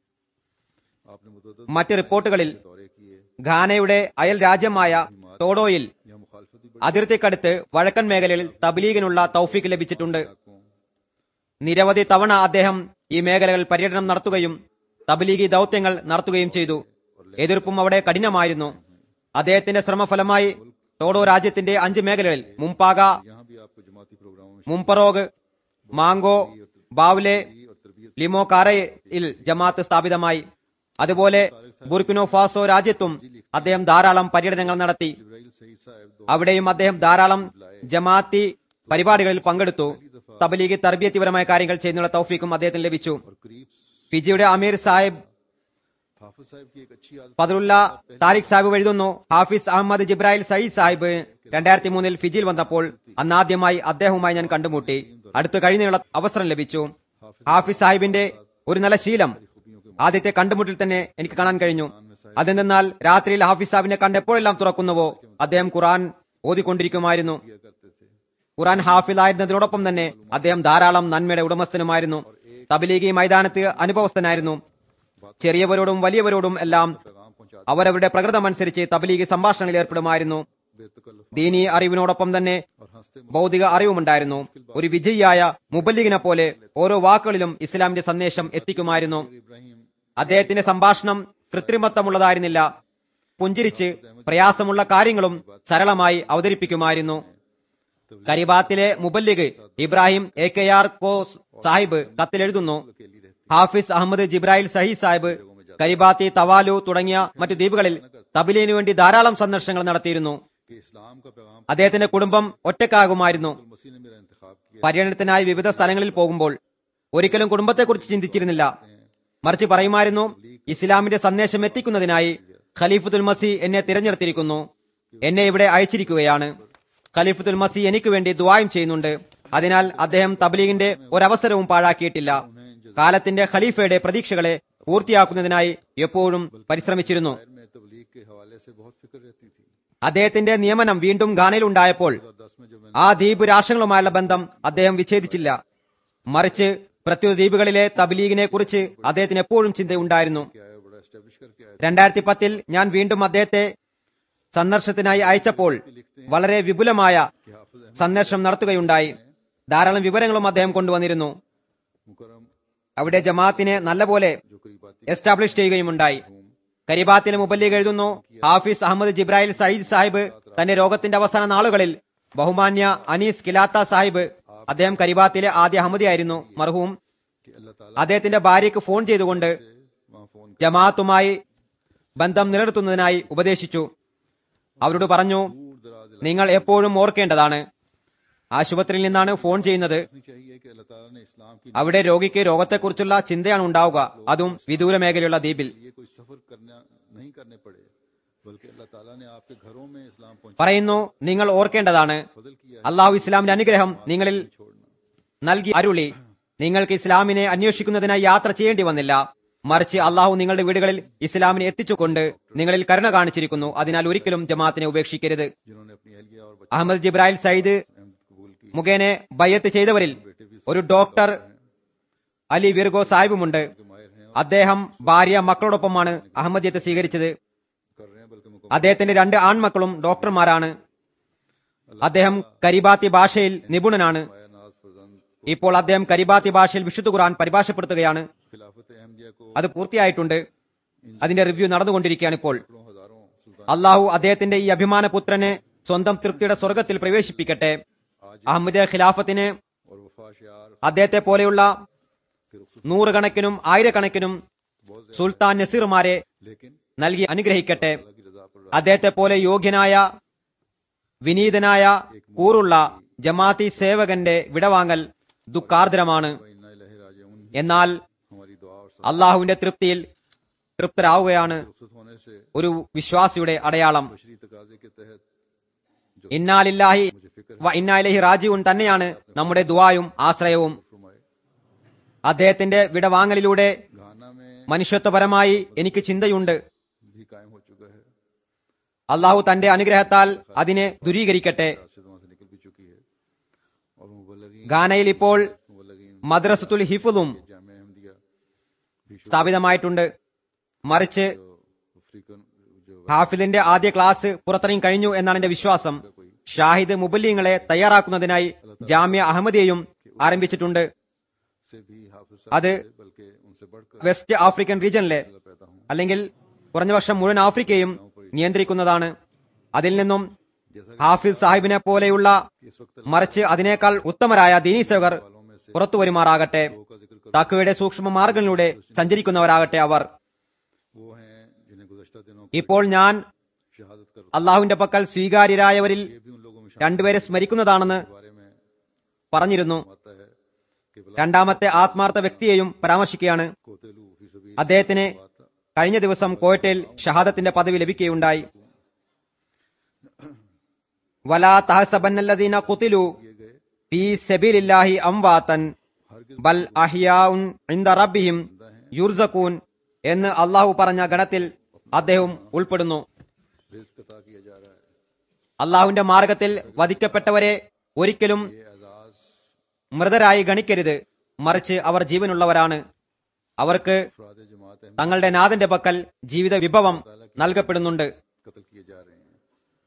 आपने मुतद മറ്റ് റിപ്പോർട്ടുകളിൽ दौरे किए ഘാനയുടെ അയൽ രാജ്യമായ ടോഡോയിൽ यहाँ मुखालफती അതിർത്തിക്കടുത്ത് വഴക്കൻ മേഖലയിൽ തബ്ലീഗിനുള്ള തൗഫീക്ക് ലഭിച്ചിട്ടുണ്ട് इलाकों നിരവധി തവണ അദ്ദേഹം ഈ മേഖലകളിൽ പര്യടനം നടത്തുകയും തബ്ലീഗി ദൗത്യങ്ങൾ നടത്തുകയും ചെയ്തു എതിർപ്പും അവിടെ കഠിനമായിരുന്നു അദ്ദേഹത്തിന്റെ ശ്രമഫലമായി ടോഡോ രാജ്യത്തിന്റെ അഞ്ച് മേഖലകളിൽ മുംപാഗ यहाँ भी आपको जमाती प्रोग्रामों में മുംപറോഗ് മാങ്കോ ബാവ്ലെ ലിമോ കാറയിൽ ജമാഅത്ത് സ്ഥാപിതമായി അതുപോലെ ബുർക്കിനോ ഫാസോ രാജ്യത്തും അദ്ദേഹം ധാരാളം പര്യടനങ്ങൾ നടത്തി इब्राहिम सईद साहब दो അവിടെയും അദ്ദേഹം ധാരാളം ജമാഅത്തി പരിപാടികളിൽ പങ്കെടുത്തു തബലീഗ് തർബിയത്തിപരമായ കാര്യങ്ങൾ ചെയ്യുന്നുള്ള തൗഫീക്കും അദ്ദേഹത്തിന് ലഭിച്ചു और करीब ഫിജിയുടെ അമീർ സാഹിബ് हाफिज साहब की एक अच्छी आदत ഫതുല്ല താരിഖ് സാഹിബ് എഴുതുന്നു ഹാഫിസ് അഹമ്മദ് ജിബ്രാഹിൽ സയ്യിദ് സാഹിബ് രണ്ടായിരത്തി മൂന്നിൽ ഫിജിയിൽ വന്നപ്പോൾ അന്നാദ്യമായി അദ്ദേഹവുമായി ഞാൻ കണ്ടുമുട്ടി അടുത്ത് കഴിഞ്ഞുള്ള അവസരം ലഭിച്ചു ഹാഫിസ് സാഹിബിന്റെ ഒരു നല്ല ശീലം ആദ്യത്തെ കണ്ടുമുട്ടിൽ തന്നെ എനിക്ക് കാണാൻ കഴിഞ്ഞു അതെന്തെന്നാൽ രാത്രിയിൽ ഹാഫിസ് സാഹിബിനെ കണ്ട് എപ്പോഴെല്ലാം തുറക്കുന്നുവോ അദ്ദേഹം ഖുറാൻ ഓതിക്കൊണ്ടിരിക്കുമായിരുന്നു किया करते थे ഖുറാൻ ഹാഫിലായിരുന്നതിനോടൊപ്പം തന്നെ അദ്ദേഹം ധാരാളം നന്മയുടെ ഉടമസ്ഥനുമായിരുന്നു തബലീഗി മൈതാനത്ത് അനുഭവസ്ഥനായിരുന്നു ചെറിയവരോടും വലിയവരോടും എല്ലാം पैगाम पहुंचा അവരവരുടെ പ്രകൃതമനുസരിച്ച് തബലീഗ് സംഭാഷണങ്ങളിൽ ഏർപ്പെടുമായിരുന്നു बेतकल्लुफ ദീനി അറിവിനോടൊപ്പം തന്നെ और हंसते ഭൗതിക അറിവുമുണ്ടായിരുന്നു ഒരു വിജയിയായ മുബല്ലിഗിനെ പോലെ ഓരോ വാക്കുകളിലും ഇസ്ലാമിന്റെ സന്ദേശം എത്തിക്കുമായിരുന്നു इब्राहिम അദ്ദേഹത്തിന്റെ സംഭാഷണം കൃത്രിമത്വമുള്ളതായിരുന്നില്ല പുഞ്ചിരിച്ച് പ്രയാസമുള്ള കാര്യങ്ങളും സരളമായി അവതരിപ്പിക്കുമായിരുന്നു കരിബാത്തിലെ മുബല്ലിഗ് Ibrahim A K R Kos Sahib കത്തിലെഴുതുന്നു अकेली रहती ഹാഫിസ് അഹമ്മദ് ജിബ്രാഹിൽ സഹി സാഹിബ് കരിബാത്തി തവാലു തുടങ്ങിയ മറ്റു ദ്വീപുകളിൽ തബിലിനു വേണ്ടി ധാരാളം സന്ദർശനങ്ങൾ നടത്തിയിരുന്നു कि इस्लाम का पैगाम അദ്ദേഹത്തിന്റെ കുടുംബം ഒറ്റക്കാകുമായിരുന്നു मसीह ने मेरा इंतखाब किया പര്യടനത്തിനായി വിവിധ സ്ഥലങ്ങളിൽ പോകുമ്പോൾ ഒരിക്കലും കുടുംബത്തെക്കുറിച്ച് ചിന്തിച്ചിരുന്നില്ല മറിച്ച് പറയുമായിരുന്നു ഇസ്ലാമിന്റെ സന്ദേശം എത്തിക്കുന്നതിനായി ഖലീഫുൽ മസി എന്നെ തിരഞ്ഞെടുത്തിരിക്കുന്നു എന്നെ ഇവിടെ അയച്ചിരിക്കുകയാണ് ഖലീഫുൽ മസി എനിക്ക് വേണ്ടി ദുവായും ചെയ്യുന്നുണ്ട് അതിനാൽ അദ്ദേഹം തബ്ലീഗിന്റെ ഒരവസരവും പാഴാക്കിയിട്ടില്ല കാലത്തിന്റെ ഖലീഫയുടെ പ്രതീക്ഷകളെ പൂർത്തിയാക്കുന്നതിനായി എപ്പോഴും പരിശ്രമിച്ചിരുന്നു खैर में तबलीग के हवाले से बहुत फिक्र रहती थी അദ്ദേഹത്തിന്റെ നിയമനം വീണ്ടും ഘാനയിൽ ഉണ്ടായപ്പോൾ दस में जब मैंने ആ ദ്വീപ് രാഷ്ട്രങ്ങളുമായുള്ള ബന്ധം അദ്ദേഹം വിച്ഛേദിച്ചില്ല മറിച്ച് പ്രത്യുത ദ്വീപുകളിലെ തബ്ലീഗിനെ കുറിച്ച് അദ്ദേഹത്തിന് എപ്പോഴും ചിന്തയുണ്ടായിരുന്നു क्या है बड़ा एस्टेब्लिश करके आया രണ്ടായിരത്തി പത്തിൽ ഞാൻ വീണ്ടും അദ്ദേഹത്തെ സന്ദർശനത്തിനായി അയച്ചപ്പോൾ വളരെ വിപുലമായ कि हाफिज अहमद സന്ദർശനം നടത്തുകയുണ്ടായി ധാരാളം വിവരങ്ങളും അദ്ദേഹം കൊണ്ടുവന്നിരുന്നു मुकरम അവിടെ ജമാഅത്തിനെ നല്ലപോലെ जो करीबाती എസ്റ്റാബ്ലിഷ് ചെയ്യുകയുമുണ്ടായി കരിബാത്തിലെ മുബല്ലീഗ് എഴുതുന്നു ഹാഫിസ് അഹമ്മദ് ജിബ്രാഹിൽ സയ്യിദ് സാഹിബ് തന്റെ രോഗത്തിന്റെ അവസാന നാളുകളിൽ ബഹുമാന്യ അനീസ് കിലാത്ത സാഹിബ് അദ്ദേഹം കരിബാത്തിലെ ആദ്യ അഹമ്മദിയായിരുന്നു മർഹൂം कि अल्लाह ताला അദ്ദേഹത്തിന്റെ ഭാര്യയ്ക്ക് ഫോൺ ചെയ്തുകൊണ്ട് से वहाँ फोन ജമാഅത്തുമായി ബന്ധം നിലനിർത്തുന്നതിനായി ഉപദേശിച്ചു അവരോട് പറഞ്ഞു दूर दराज നിങ്ങൾ എപ്പോഴും ഓർക്കേണ്ടതാണ് ആശുപത്രിയിൽ നിന്നാണ് ഫോൺ ചെയ്യുന്നത് रखनी चाहिए कि अल्लाह ताला ने इस्लाम की അവിടെ രോഗിക്ക് രോഗത്തെക്കുറിച്ചുള്ള ചിന്തയാണ് ഉണ്ടാവുക അതും വിദൂര മേഖലയുള്ള ദ്വീപിൽ लिए कोई सफर करना नहीं करने पड़े बल्कि अल्लाह ताला ने आपके घरों में इस्लाम पहुंचा പറയുന്നു നിങ്ങൾ ഓർക്കേണ്ടതാണ് फजल किया है അള്ളാഹു ഇസ്ലാമിന്റെ അനുഗ്രഹം നിങ്ങളിൽ छोड़ना നൽകി അരുളി നിങ്ങൾക്ക് ഇസ്ലാമിനെ അന്വേഷിക്കുന്നതിനായി യാത്ര ചെയ്യേണ്ടി വന്നില്ല മറിച്ച് അള്ളാഹു നിങ്ങളുടെ വീടുകളിൽ ഇസ്ലാമിനെ എത്തിച്ചുകൊണ്ട് നിങ്ങളിൽ കരുണ കാണിച്ചിരിക്കുന്നു അതിനാൽ ഒരിക്കലും ജമാഅത്തിനെ ഉപേക്ഷിക്കരുത് जिन्होंने अपनी अहलिया और बच्चे അഹമ്മദ് ജിബ്രാഹിൽ സയ്യിദ് अहमद कबूल की മുഖേന ബയ്യത്ത് ചെയ്തവരിൽ ഒരു ഡോക്ടർ അലി വിർഗോ സാഹിബുമുണ്ട് के माहिर हैं അദ്ദേഹം ഭാര്യ മക്കളോടൊപ്പമാണ് അഹമ്മദിയത്ത് സ്വീകരിച്ചത് कर रहे हैं बल्कि मुकम्मल അദ്ദേഹത്തിന്റെ രണ്ട് ആൺമക്കളും ഡോക്ടർമാരാണ് അദ്ദേഹം കരിബാത്തി ഭാഷയിൽ നിപുണനാണ് आया नाज फरजंद ഇപ്പോൾ അദ്ദേഹം കരിബാത്തി ഭാഷയിൽ വിശുദ്ധ ഖുർആൻ പരിഭാഷപ്പെടുത്തുകയാണ് खिलाफत अहमदिया को അത് പൂർത്തിയായിട്ടുണ്ട് അതിന്റെ റിവ്യൂ നടന്നുകൊണ്ടിരിക്കുകയാണ് ഇപ്പോൾ सैकड़ों हजारों सुल्तान അള്ളാഹു അദ്ദേഹത്തിന്റെ ഈ അഭിമാന പുത്രനെ സ്വന്തം തൃപ്തിയുടെ സ്വർഗത്തിൽ പ്രവേശിപ്പിക്കട്ടെ അഹമ്മദ് ഖിലാഫത്തിന് और वफा शियार അദ്ദേഹത്തെ പോലെയുള്ള के रुखसत നൂറുകണക്കിനും ആയിരക്കണക്കിനും സുൽത്താൻ നസീർമാരെ लेकिन നൽകി അനുഗ്രഹിക്കട്ടെ अल्लाह की रजा पर അദ്ദേഹത്തെ പോലെ യോഗ്യനായ വിനീതനായ കൂറുള്ള ജമാഅത്തി സേവകന്റെ വിടവാങ്ങൽ ദുഃഖാർദ്രമാണ് इन्ना इलाही राजिऊन എന്നാൽ हमारी दुआ और അള്ളാഹുവിന്റെ തൃപ്തിയിൽ തൃപ്തരാവുകയാണ് रुखसत होने से ഒരു വിശ്വാസിയുടെ അടയാളം बशरी तकाजे के तहत ഇന്നാലില്ലാഹി मुझे फिक्र വ ഇന്നാലിഹി റാജിഉൻ തന്നെയാണ് നമ്മുടെ ദുആയും ആശ്രയവും फरमाए അദ്ദേഹത്തിന്റെ വിടവാങ്ങലിലൂടെ घाना में മനുഷ്യത്വപരമായി എനിക്ക് ചിന്തയുണ്ട് भी कायम हो चुका है അള്ളാഹു തന്റെ അനുഗ്രഹത്താൽ അതിനെ ദുരീകരിക്കട്ടെ राशि वहां से निकल भी चुकी है और मुबलगी ഗാനയിൽ ഇപ്പോൾ मुबलगी മദ്രസത്തുൽ ഹിഫുദും जाम अहमदिया भी शुरू സ്ഥാപിതമായിട്ടുണ്ട് മറിച്ച് जो अफ्रीकन जो ഹാഫിലിന്റെ ആദ്യ ക്ലാസ് പുറത്തിറങ്ങി കഴിഞ്ഞു എന്നാണ് എന്റെ വിശ്വാസം ഷാഹിദ് മുബല്ലിങ്ങളെ തയ്യാറാക്കുന്നതിനായി ജാമ്യ അഹമ്മദിയയും ആരംഭിച്ചിട്ടുണ്ട് से भी हाफिज അത് साहब थे, बल्कि उनसे बढ़कर വെസ്റ്റ് ആഫ്രിക്കൻ റീജിയനിലെ पैदा हूँ അല്ലെങ്കിൽ കുറഞ്ഞ വർഷം മുഴുവൻ ആഫ്രിക്കയും നിയന്ത്രിക്കുന്നതാണ് അതിൽ നിന്നും ഹാഫിസ് സാഹിബിനെ പോലെയുള്ള इस वक्त മറിച്ച് അതിനേക്കാൾ ഉത്തമരായ ദീനീ സേവകർ പുറത്തു വരുമാറാകട്ടെ का जिक्र कर തക്കുവയുടെ സൂക്ഷ്മ മാർഗങ്ങളിലൂടെ സഞ്ചരിക്കുന്നവരാകട്ടെ അവർ वो हैं जिन्हें गुजशत दिनों ഇപ്പോൾ ഞാൻ शहादत कर അള്ളാഹുവിന്റെ പക്കൽ സ്വീകാര്യരായവരിൽ ये भी उन लोगों में രണ്ടുപേരെ സ്മരിക്കുന്നതാണെന്ന് शामिल बारे में പറഞ്ഞിരുന്നു आता है कि बला രണ്ടാമത്തെ ആത്മാർത്ഥ വ്യക്തിയെയും പരാമർശിക്കുകയാണ് कोतेलू फी सभी അദ്ദേഹത്തിന് കഴിഞ്ഞ ദിവസം കോയറ്റയിൽ ഷഹാദത്തിന്റെ പദവി ലഭിക്കുകയുണ്ടായി വലാ തഹസബന്നല്ലദീന ഖുതിലു ഫീ സബീലില്ലാഹി അംവാതൻ ബൽ അഹ്യാഉൻ ഇൻദ റബ്ബിഹിം യുർസഖൂൻ എന്ന് അള്ളാഹു പറഞ്ഞ ഗണത്തിൽ അദ്ദേഹം ഉൾപ്പെടുന്നു रिस्क अता किया जा रहा है അള്ളാഹുവിന്റെ മാർഗത്തിൽ വധിക്കപ്പെട്ടവരെ ഒരിക്കലും ये एजाज മൃതരായി ഗണിക്കരുത് മറിച്ച് അവർ ജീവനുള്ളവരാണ് അവർക്ക് अफराद जमात अहमद തങ്ങളുടെ നാഥന്റെ പക്കൽ ജീവിത വിഭവം നൽകപ്പെടുന്നുണ്ട് कत्ल किए जा रहे हैं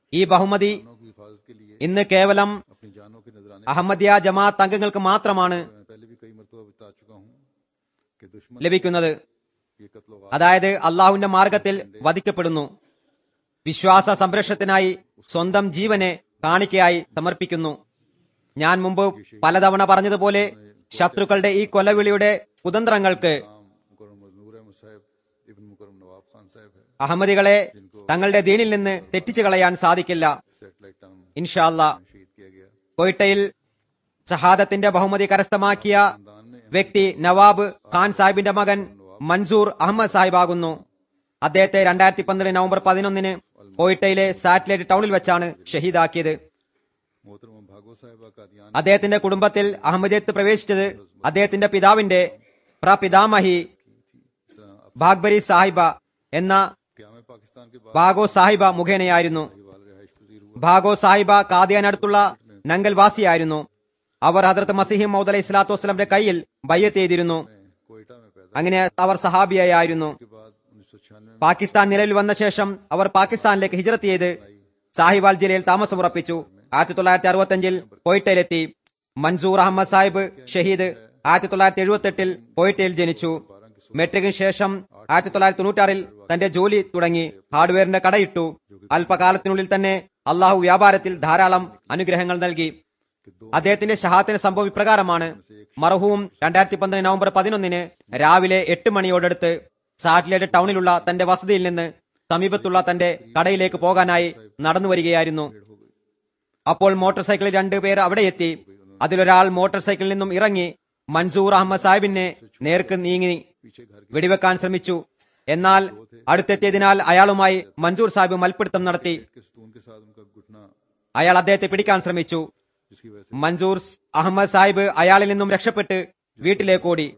ഈ ബഹുമതി जानों की हिफाजत के लिए ഇന്ന് കേവലം अपनी जानों के नजराने അഹമ്മദിയ ജമാഅത്ത് അംഗങ്ങൾക്ക് മാത്രമാണ് मैं पहले भी कई मरतबा बता चुका हूँ कि दुश्मन ലഭിക്കുന്നത് ये कत्ल वार അതായത് അള്ളാഹുവിന്റെ മാർഗത്തിൽ വധിക്കപ്പെടുന്നു വിശ്വാസ സംരക്ഷണത്തിനായി സ്വന്തം ജീവനെ കാണിക്കയായി സമർപ്പിക്കുന്നു ഞാൻ മുമ്പ് പലതവണ പറഞ്ഞതുപോലെ ശത്രുക്കളുടെ ഈ കൊലവിളിയുടെ കുതന്ത്രങ്ങൾക്ക് नाम मुकरम नूर अहमद साहब इब्न मुकरम नवाब खान साहब है അഹമ്മദികളെ തങ്ങളുടെ ദീനിൽ നിന്ന് തെറ്റിച്ചു കളയാൻ സാധിക്കില്ല सेटेलाइट टाउन ഇൻഷാല്ല शहीद किया गया കൊയ്ട്ടയിൽ ഷഹാദത്തിന്റെ ബഹുമതി കരസ്ഥമാക്കിയ खानदान ने വ്യക്തി നവാബ് ഖാൻ സാഹിബിന്റെ മകൻ മൻസൂർ അഹമ്മദ് സാഹിബാകുന്നു അദ്ദേഹത്തെ രണ്ടായിരത്തി പന്ത്രണ്ട് നവംബർ പതിനൊന്നിന് കോയിട്ടയിലെ സാറ്റലൈറ്റ് ടൗണിൽ വെച്ചാണ് ഷഹീദാക്കിയത് मोहतरम भागो साहिबा का ध्यान അദ്ദേഹത്തിന്റെ കുടുംബത്തിൽ അഹമ്മദിയത്ത് പ്രവേശിച്ചത് അദ്ദേഹത്തിന്റെ പിതാവിന്റെ പ്രപിതാമഹി इस तरह अब ബാഗ്ബരി സാഹിബ എന്ന क्या मैं पाकिस्तान के बाद ബാഗോ സാഹിബ മുഖേനയായിരുന്നു वाल रिहाइश पजीर हुआ ഭാഗോ സാഹിബ കാദിയാനടുത്തുള്ള നങ്കൽവാസിയായിരുന്നു അവർ ഹദ്രത്ത് മസിഹിം മൗദ് അലൈഹി സ്വലാത്തു വസ്സലാമിന്റെ കയ്യിൽ ബയ്യത്ത് ചെയ്തിരുന്നു मैं कोयटा में पैदा അങ്ങനെ അവർ സഹാബിയായിരുന്നു के बाद उन्नीस सौ छियानवे में പാകിസ്ഥാൻ നിലവിൽ വന്ന ശേഷം അവർ പാകിസ്ഥാനിലേക്ക് ഹിജറത്ത് ചെയ്ത് സാഹിവാൽ ജില്ലയിൽ താമസമുറപ്പിച്ചു ആയിരത്തി തൊള്ളായിരത്തി അറുപത്തി അഞ്ചിൽ കോയിട്ടയിലെത്തി മൻസൂർ അഹമ്മദ് സാഹിബ് ഷഹീദ് ആയിരത്തി തൊള്ളായിരത്തി എഴുപത്തി എട്ടിൽ കോയിട്ടയിൽ ജനിച്ചു മെട്രിക്കിന് ശേഷം ആയിരത്തി തൊള്ളായിരത്തി തൊണ്ണൂറ്റാറിൽ തന്റെ ജോലി തുടങ്ങി ഹാർഡ്വെയറിന്റെ കടയിട്ടു അല്പകാലത്തിനുള്ളിൽ തന്നെ അള്ളാഹു വ്യാപാരത്തിൽ ധാരാളം അനുഗ്രഹങ്ങൾ നൽകി कि दो അദ്ദേഹത്തിന്റെ ഷഹാത്തിന്റെ സംഭവം ഇപ്രകാരമാണ് മർഹൂം രണ്ടായിരത്തി പന്ത്രണ്ട് നവംബർ പതിനൊന്നിന് രാവിലെ എട്ട് മണിയോടടുത്ത് സാറ്റലൈറ്റ് ടൗണിലുള്ള തന്റെ വസതിയിൽ നിന്ന് സമീപത്തുള്ള തന്റെ കടയിലേക്ക് പോകാനായി നടന്നു വരികയായിരുന്നു അപ്പോൾ മോട്ടോർ സൈക്കിളിൽ രണ്ടുപേർ അവിടെ എത്തി അതിലൊരാൾ മോട്ടോർ സൈക്കിളിൽ നിന്നും ഇറങ്ങി മൻസൂർ അഹമ്മദ് സാഹിബിനെ നേർക്ക് നീങ്ങി पीछे घर की വെടിവെക്കാൻ ശ്രമിച്ചു എന്നാൽ അടുത്തെത്തിയതിനാൽ അയാളുമായി മൻസൂർ സാഹിബ് മൽപ്പിടുത്തം നടത്തി के सतून के साथ उनका घुटना അയാൾ അദ്ദേഹത്തെ പിടിക്കാൻ ശ്രമിച്ചു जिसकी वजह से മൻസൂർ അഹമ്മദ് സാഹിബ് അയാളിൽ നിന്നും രക്ഷപ്പെട്ട് വീട്ടിലേക്ക് ഓടി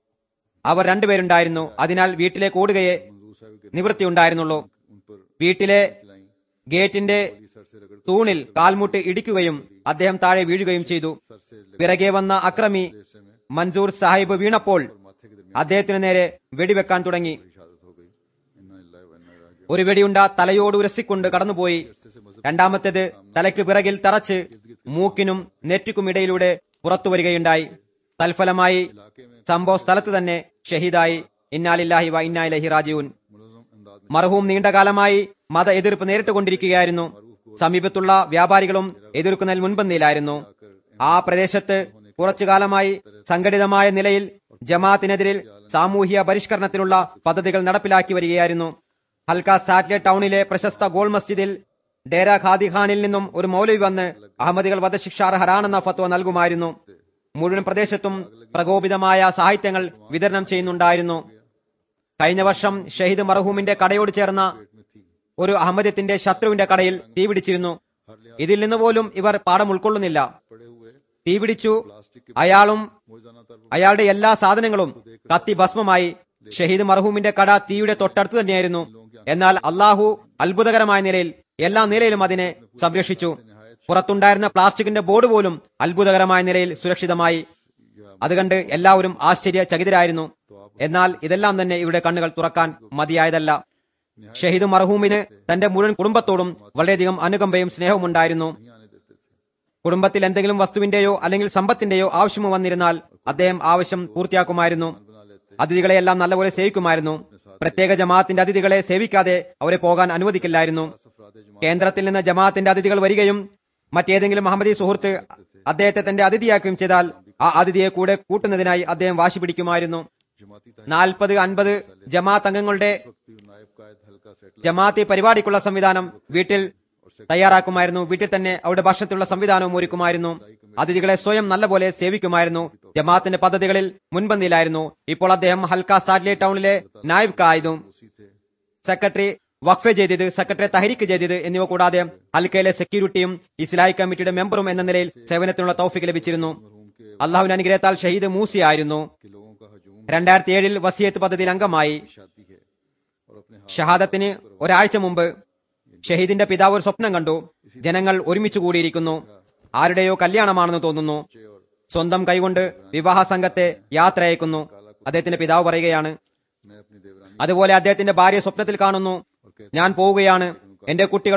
അവർ രണ്ടുപേരുണ്ടായിരുന്നു അതിനാൽ വീട്ടിലേക്ക് ഓടുകയെ मंजूर साहब के നിവൃത്തിയുണ്ടായിരുന്നുള്ളൂ उन पर വീട്ടിലെ चलाई ഗേറ്റിന്റെ गोली सर से रगड़ തൂണിൽ കാൽമുട്ട് ഇടിക്കുകയും അദ്ദേഹം താഴെ വീഴുകയും ചെയ്തു सर से लगे പിറകെ വന്ന അക്രമി ऐसे में മൻസൂർ സാഹിബ് വീണപ്പോൾ माथे के दरमियान അദ്ദേഹത്തിനു നേരെ വെടിവെക്കാൻ തുടങ്ങി शहादत हो गई इन्ना लिल्लाहि व इन्ना इलैहि राजिऊन ഒരു വെടിയുണ്ട തലയോട് ഉരസിക്കൊണ്ട് കടന്നുപോയി രണ്ടാമത്തേത് തലയ്ക്ക് പിറകിൽ തറച്ച് മൂക്കിനും നെറ്റിക്കും ഇടയിലൂടെ പുറത്തു വരികയുണ്ടായി തൽഫലമായി സംഭവ സ്ഥലത്ത് തന്നെ ഷഹീദായി ഇന്നാലില്ലാഹി വ ഇന്നായിലഹി റാജിഊൻ मुलज़म अंदाज में മർഹൂം നീണ്ടകാലമായി മത എതിർപ്പ് നേരിട്ടുകൊണ്ടിരിക്കുകയായിരുന്നു സമീപത്തുള്ള വ്യാപാരികളും എതിർക്കുന്നതിൽ മുൻപന്തിയിലായിരുന്നു ആ പ്രദേശത്ത് കുറച്ചു കാലമായി സംഘടിതമായ നിലയിൽ ജമാഅത്തിനെതിരിൽ സാമൂഹ്യ പരിഷ്കരണത്തിനുള്ള പദ്ധതികൾ നടപ്പിലാക്കി വരികയായിരുന്നു ഹൽക്ക സാറ്റലൈറ്റ് ടൗണിലെ പ്രശസ്ത ഗോൾ മസ്ജിദിൽ ഡേര ഖാദി ഖാനിൽ നിന്നും ഒരു മൗലവി വന്ന് അഹമ്മദികൾ വധശിക്ഷാർഹരാണെന്ന ഫത്വ നൽകുമായിരുന്നു മുഴുവൻ പ്രദേശത്തും പ്രകോപിതമായ സാഹിത്യങ്ങൾ വിതരണം ചെയ്യുന്നുണ്ടായിരുന്നു കഴിഞ്ഞ വർഷം ഷഹീദ് മർഹൂമിന്റെ കടയോട് ചേർന്ന में थी ഒരു അഹമ്മദത്തിന്റെ ശത്രുവിന്റെ കടയിൽ തീപിടിച്ചിരുന്നു ഇതിൽ നിന്ന് പോലും ഇവർ പാഠം ഉൾക്കൊള്ളുന്നില്ല पड़े हुए തീപിടിച്ചു प्लास्टिक के അയാളും मोजाना तर അയാളുടെ എല്ലാ സാധനങ്ങളും കത്തി ഭസ്മമായി ഷഹീദ് മർഹൂമിന്റെ കട തീയുടെ തൊട്ടടുത്ത് തന്നെയായിരുന്നു എന്നാൽ അള്ളാഹു അത്ഭുതകരമായ നിലയിൽ എല്ലാ നിലയിലും അതിനെ സംരക്ഷിച്ചു പുറത്തുണ്ടായിരുന്ന പ്ലാസ്റ്റിക്കിന്റെ ബോർഡ് പോലും അത്ഭുതകരമായ നിലയിൽ സുരക്ഷിതമായി അതുകണ്ട് എല്ലാവരും ആശ്ചര്യചകിതരായിരുന്നു എന്നാൽ ഇതെല്ലാം തന്നെ ഇവിടെ കണ്ണുകൾ തുറക്കാൻ മതിയായതല്ല ഷഹീദ് മർഹൂമിന് തന്റെ മുഴുവൻ കുടുംബത്തോടും വളരെയധികം അനുകമ്പയും സ്നേഹവും ഉണ്ടായിരുന്നു नहीं आने देते थे കുടുംബത്തിൽ എന്തെങ്കിലും വസ്തുവിന്റെയോ അല്ലെങ്കിൽ സമ്പത്തിന്റെയോ ആവശ്യമോ വന്നിരുന്നാൽ അദ്ദേഹം ആവശ്യം പൂർത്തിയാക്കുമായിരുന്നു बना लेते അതിഥികളെ എല്ലാം നല്ലപോലെ സേവിക്കുമായിരുന്നു പ്രത്യേക ജമാഅത്തിന്റെ അതിഥികളെ സേവിക്കാതെ അവരെ പോകാൻ അനുവദിക്കില്ലായിരുന്നു अफराद जमा കേന്ദ്രത്തിൽ നിന്ന് ജമാഅത്തിന്റെ അതിഥികൾ വരികയും മറ്റേതെങ്കിലും അഹമ്മദി സുഹൃത്ത് അദ്ദേഹത്തെ തന്റെ അതിഥിയാക്കുകയും ചെയ്താൽ ആ അതിഥിയെ കൂടെ കൂട്ടുന്നതിനായി അദ്ദേഹം വാശി പിടിക്കുമായിരുന്നു जमाती നാൽപ്പത് അൻപത് ജമാഅത്ത് അംഗങ്ങളുടെ तहफी नायब कायद हल्का सेटल ജമാഅത്തി പരിപാടിക്കുള്ള സംവിധാനം വീട്ടിൽ തയ്യാറാക്കുമായിരുന്നു വീട്ടിൽ തന്നെ അവരുടെ ഭക്ഷണത്തിലുള്ള സംവിധാനവും ഒരുക്കുമായിരുന്നു അതിഥികളെ സ്വയം നല്ലപോലെ സേവിക്കുമായിരുന്നു ജമാഅത്തിന്റെ പദ്ധതികളിൽ മുൻപന്തിയിലായിരുന്നു ഇപ്പോൾ അദ്ദേഹം ഹൽക്ക സാറ്റലൈറ്റ് ടൗണിലെ നായിബ് കായതും उसी थे സെക്രട്ടറി വഖഫ് ചെയ്തത് സെക്രട്ടറി തഹരിക്ക് ചെയ്തത് എന്നിവ കൂടാതെ ഹൽക്കയിലെ സെക്യൂരിറ്റിയും ഇസ്ലാഹി കമ്മിറ്റിയുടെ മെമ്പറും എന്ന നിലയിൽ സേവനത്തിനുള്ള തൗഫിക്ക് ലഭിച്ചിരുന്നു मरहूम के അള്ളാഹുവിന്റെ അനുഗ്രഹത്താൽ ഷഹീദ് മൂസിയായിരുന്നു के लोगों का हजूम രണ്ടായിരത്തി ഏഴിൽ വസിയത്ത് പദ്ധതിയിൽ അംഗമായി शादी है और अपने हाथ ഷഹാദത്തിന് ഒരാഴ്ച മുമ്പ് ഷഹീദിന്റെ പിതാവ് ഒരു സ്വപ്നം കണ്ടു ജനങ്ങൾ ഒരുമിച്ച് കൂടിയിരിക്കുന്നു ആരുടെയോ കല്യാണമാണെന്ന് തോന്നുന്നു से और സ്വന്തം കൈകൊണ്ട് വിവാഹ സംഘത്തെ യാത്ര അയക്കുന്നു അദ്ദേഹത്തിന്റെ പിതാവ് പറയുകയാണ് मैं अपनी देवरानी അതുപോലെ അദ്ദേഹത്തിന്റെ ഭാര്യ സ്വപ്നത്തിൽ കാണുന്നു ഞാൻ പോവുകയാണ് എന്റെ കുട്ടികളും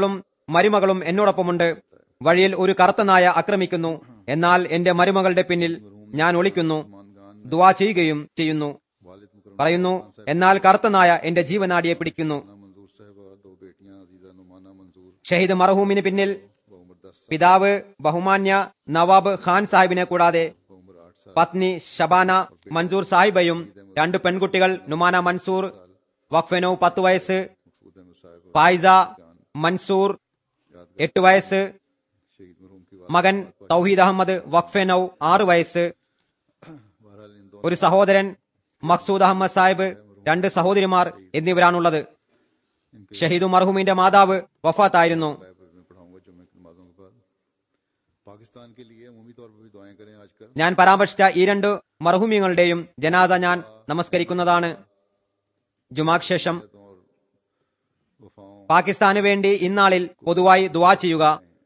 മരുമകളും എന്നോടൊപ്പമുണ്ട് വഴിയിൽ ഒരു കറുത്ത നായ ആക്രമിക്കുന്നു എന്നാൽ എന്റെ മരുമകളുടെ പിന്നിൽ ഞാൻ ഒളിക്കുന്നു ദുവാ ചെയ്യുകയും ചെയ്യുന്നു वालिद मुकरम പറയുന്നു എന്നാൽ കറുത്ത നായ എന്റെ ജീവനാടിയെ പിടിക്കുന്നു मंजूर साहबा दो बेटियां अजीजा नुमाना मंजूर ഷഹീദ് മർഹൂമിന് പിന്നിൽ व उम्र दस പിതാവ് ബഹുമാന്യ നവാബ് ഖാൻ സാഹിബിനെ കൂടാതെ व उम्र आठ साल പത്നി ഷബാന മൻസൂർ സാഹിബയും രണ്ട് പെൺകുട്ടികൾ നുമാന മൻസൂർ വഖഫനോ പത്ത് വയസ്സ് मकसूद अहमद साहब ഫായിസ മൻസൂർ यादगार എട്ട് വയസ്സ് शहीद मरहूम की മകൻ തൗഹീദ് അഹമ്മദ് വഖഫനൌ ആറ് വയസ്സ് बहरहाल इन दोनों ഒരു സഹോദരൻ മക്സൂദ് അഹമ്മദ് സാഹിബ് രണ്ട് സഹോദരിമാർ എന്നിവരാണുള്ളത് ഷഹീദു മർഹൂമിന്റെ മാതാവ് വഫാത്തായിരുന്നു गायब में पढ़ाऊंगा जुम्मे की नमाजों के बाद पाकिस्तान के लिए अमूमी तौर पर भी दुआएं करें आजकल ഞാൻ പരാമർശിച്ച ഈ രണ്ട് മർഹൂമിങ്ങളുടെയും ജനാസ ഞാൻ നമസ്കരിക്കുന്നതാണ് ജുമാക്ക് ശേഷം और वफाओं പാകിസ്ഥാന് വേണ്ടി ഇന്നാളിൽ പൊതുവായി ദുവാ ചെയ്യുക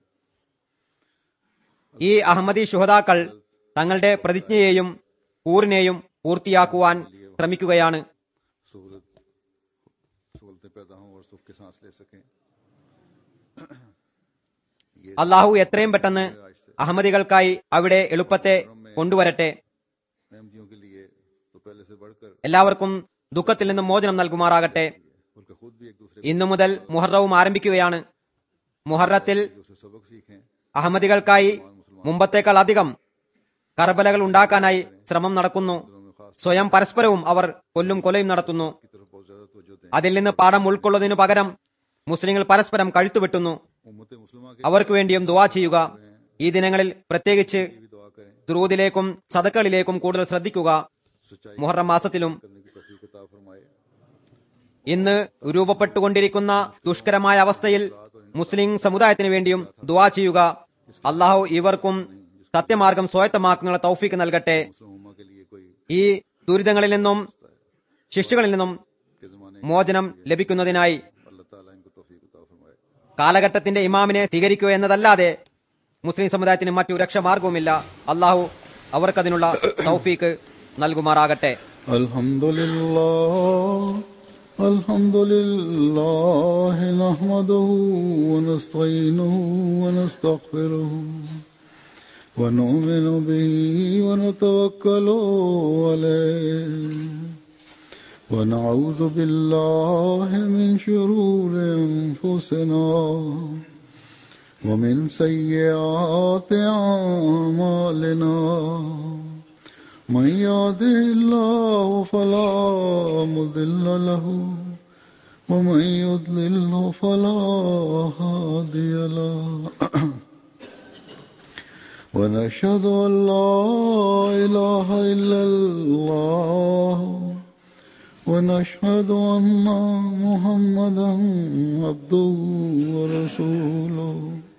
ഈ അഹമ്മദി ശുഹതാക്കൾ തങ്ങളുടെ പ്രതിജ്ഞയെയും കൂറിനെയും പൂർത്തിയാക്കുവാൻ ശ്രമിക്കുകയാണ് सहूलत सहूलतें पैदा हों और सुख के सांस ले सकें അള്ളാഹു എത്രയും പെട്ടെന്ന് അഹമ്മദികൾക്കായി അവിടെ എളുപ്പത്തെ കൊണ്ടുവരട്ടെ अहमदियों के लिए तो पहले से बढ़कर എല്ലാവർക്കും ദുഃഖത്തിൽ നിന്നും മോചനം നൽകുമാറാകട്ടെ बल्कि खुद भी एक दूसरे ഇന്നു മുതൽ മുഹറവും ആരംഭിക്കുകയാണ് മുഹറത്തിൽ से सबक सीखें അഹമ്മദികൾക്കായി മുമ്പത്തേക്കാൾ അധികം കർബലകൾ ഉണ്ടാക്കാനായി ശ്രമം നടക്കുന്നു സ്വയം പരസ്പരവും അവർ കൊല്ലും കൊലയും നടത്തുന്നു की तरफ बहुत ज्यादा तवज्जो दें അതിൽ നിന്ന് പാഠം ഉൾക്കൊള്ളുന്നതിനു പകരം മുസ്ലിങ്ങൾ പരസ്പരം കഴുത്തുവെട്ടുന്നു उम्मत मुस्लिमा के അവർക്ക് വേണ്ടിയും ദുവാ ചെയ്യുക ഈ ദിനങ്ങളിൽ പ്രത്യേകിച്ച് लिए भी दुआ करें ദ്രൂദിലേക്കും സദക്കളിലേക്കും കൂടുതൽ ശ്രദ്ധിക്കുക सच्चाई മുഹറം മാസത്തിലും करने की तौफीक अता फरमाए ഇന്ന് രൂപപ്പെട്ടുകൊണ്ടിരിക്കുന്ന ദുഷ്കരമായ അവസ്ഥയിൽ മുസ്ലിം സമുദായത്തിന് വേണ്ടിയും ദുവാ ചെയ്യുക അള്ളാഹു ഇവർക്കും സത്യമാർഗം സ്വായത്തമാക്കുന്ന തൗഫീക്ക് നൽകട്ടെ मुस्लिम उम्मा के लिए कोई ഈ ദുരിതങ്ങളിൽ നിന്നും ശിക്ഷകളിൽ നിന്നും के जमाने മോചനം ലഭിക്കുന്നതിനായി अल्लाह ताला इनको तौफीक अता फरमाए കാലഘട്ടത്തിന്റെ ഇമാമിനെ സ്വീകരിക്കുക എന്നതല്ലാതെ മുസ്ലിം സമുദായത്തിന് മറ്റു രക്ഷമാർഗവുമില്ല അള്ളാഹു അവർക്കതിനുള്ള തൗഫീക്ക് നൽകുമാറാകട്ടെ الحمد لله الحمد لله نحمده ونستعينه ونستغفره ونؤمن به ونتوكل عليه ونعوذ بالله من شرور انفسنا ومن سيئات اعمالنا من يهده الله فلا مضل له ومن يضلله فلا هادي له ونشهد ان لا اله الا الله ونشهد ان محمدا عبده ورسوله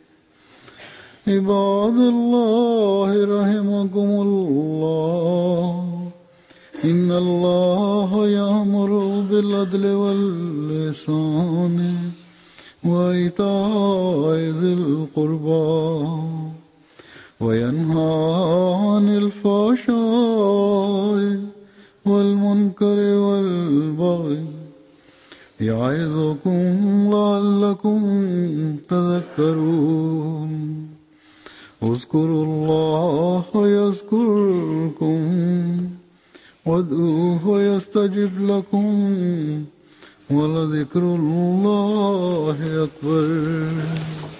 عباد الله رحمكم الله إن الله يأمر بالعدل واللسان وإيتاء ذي القربى وينهى عن الفحشاء والمنكر والبغي يعظكم لعلكم تذكرون اذكروا الله يذكركم وادعوه يستجب لكم ولذكر الله أكبر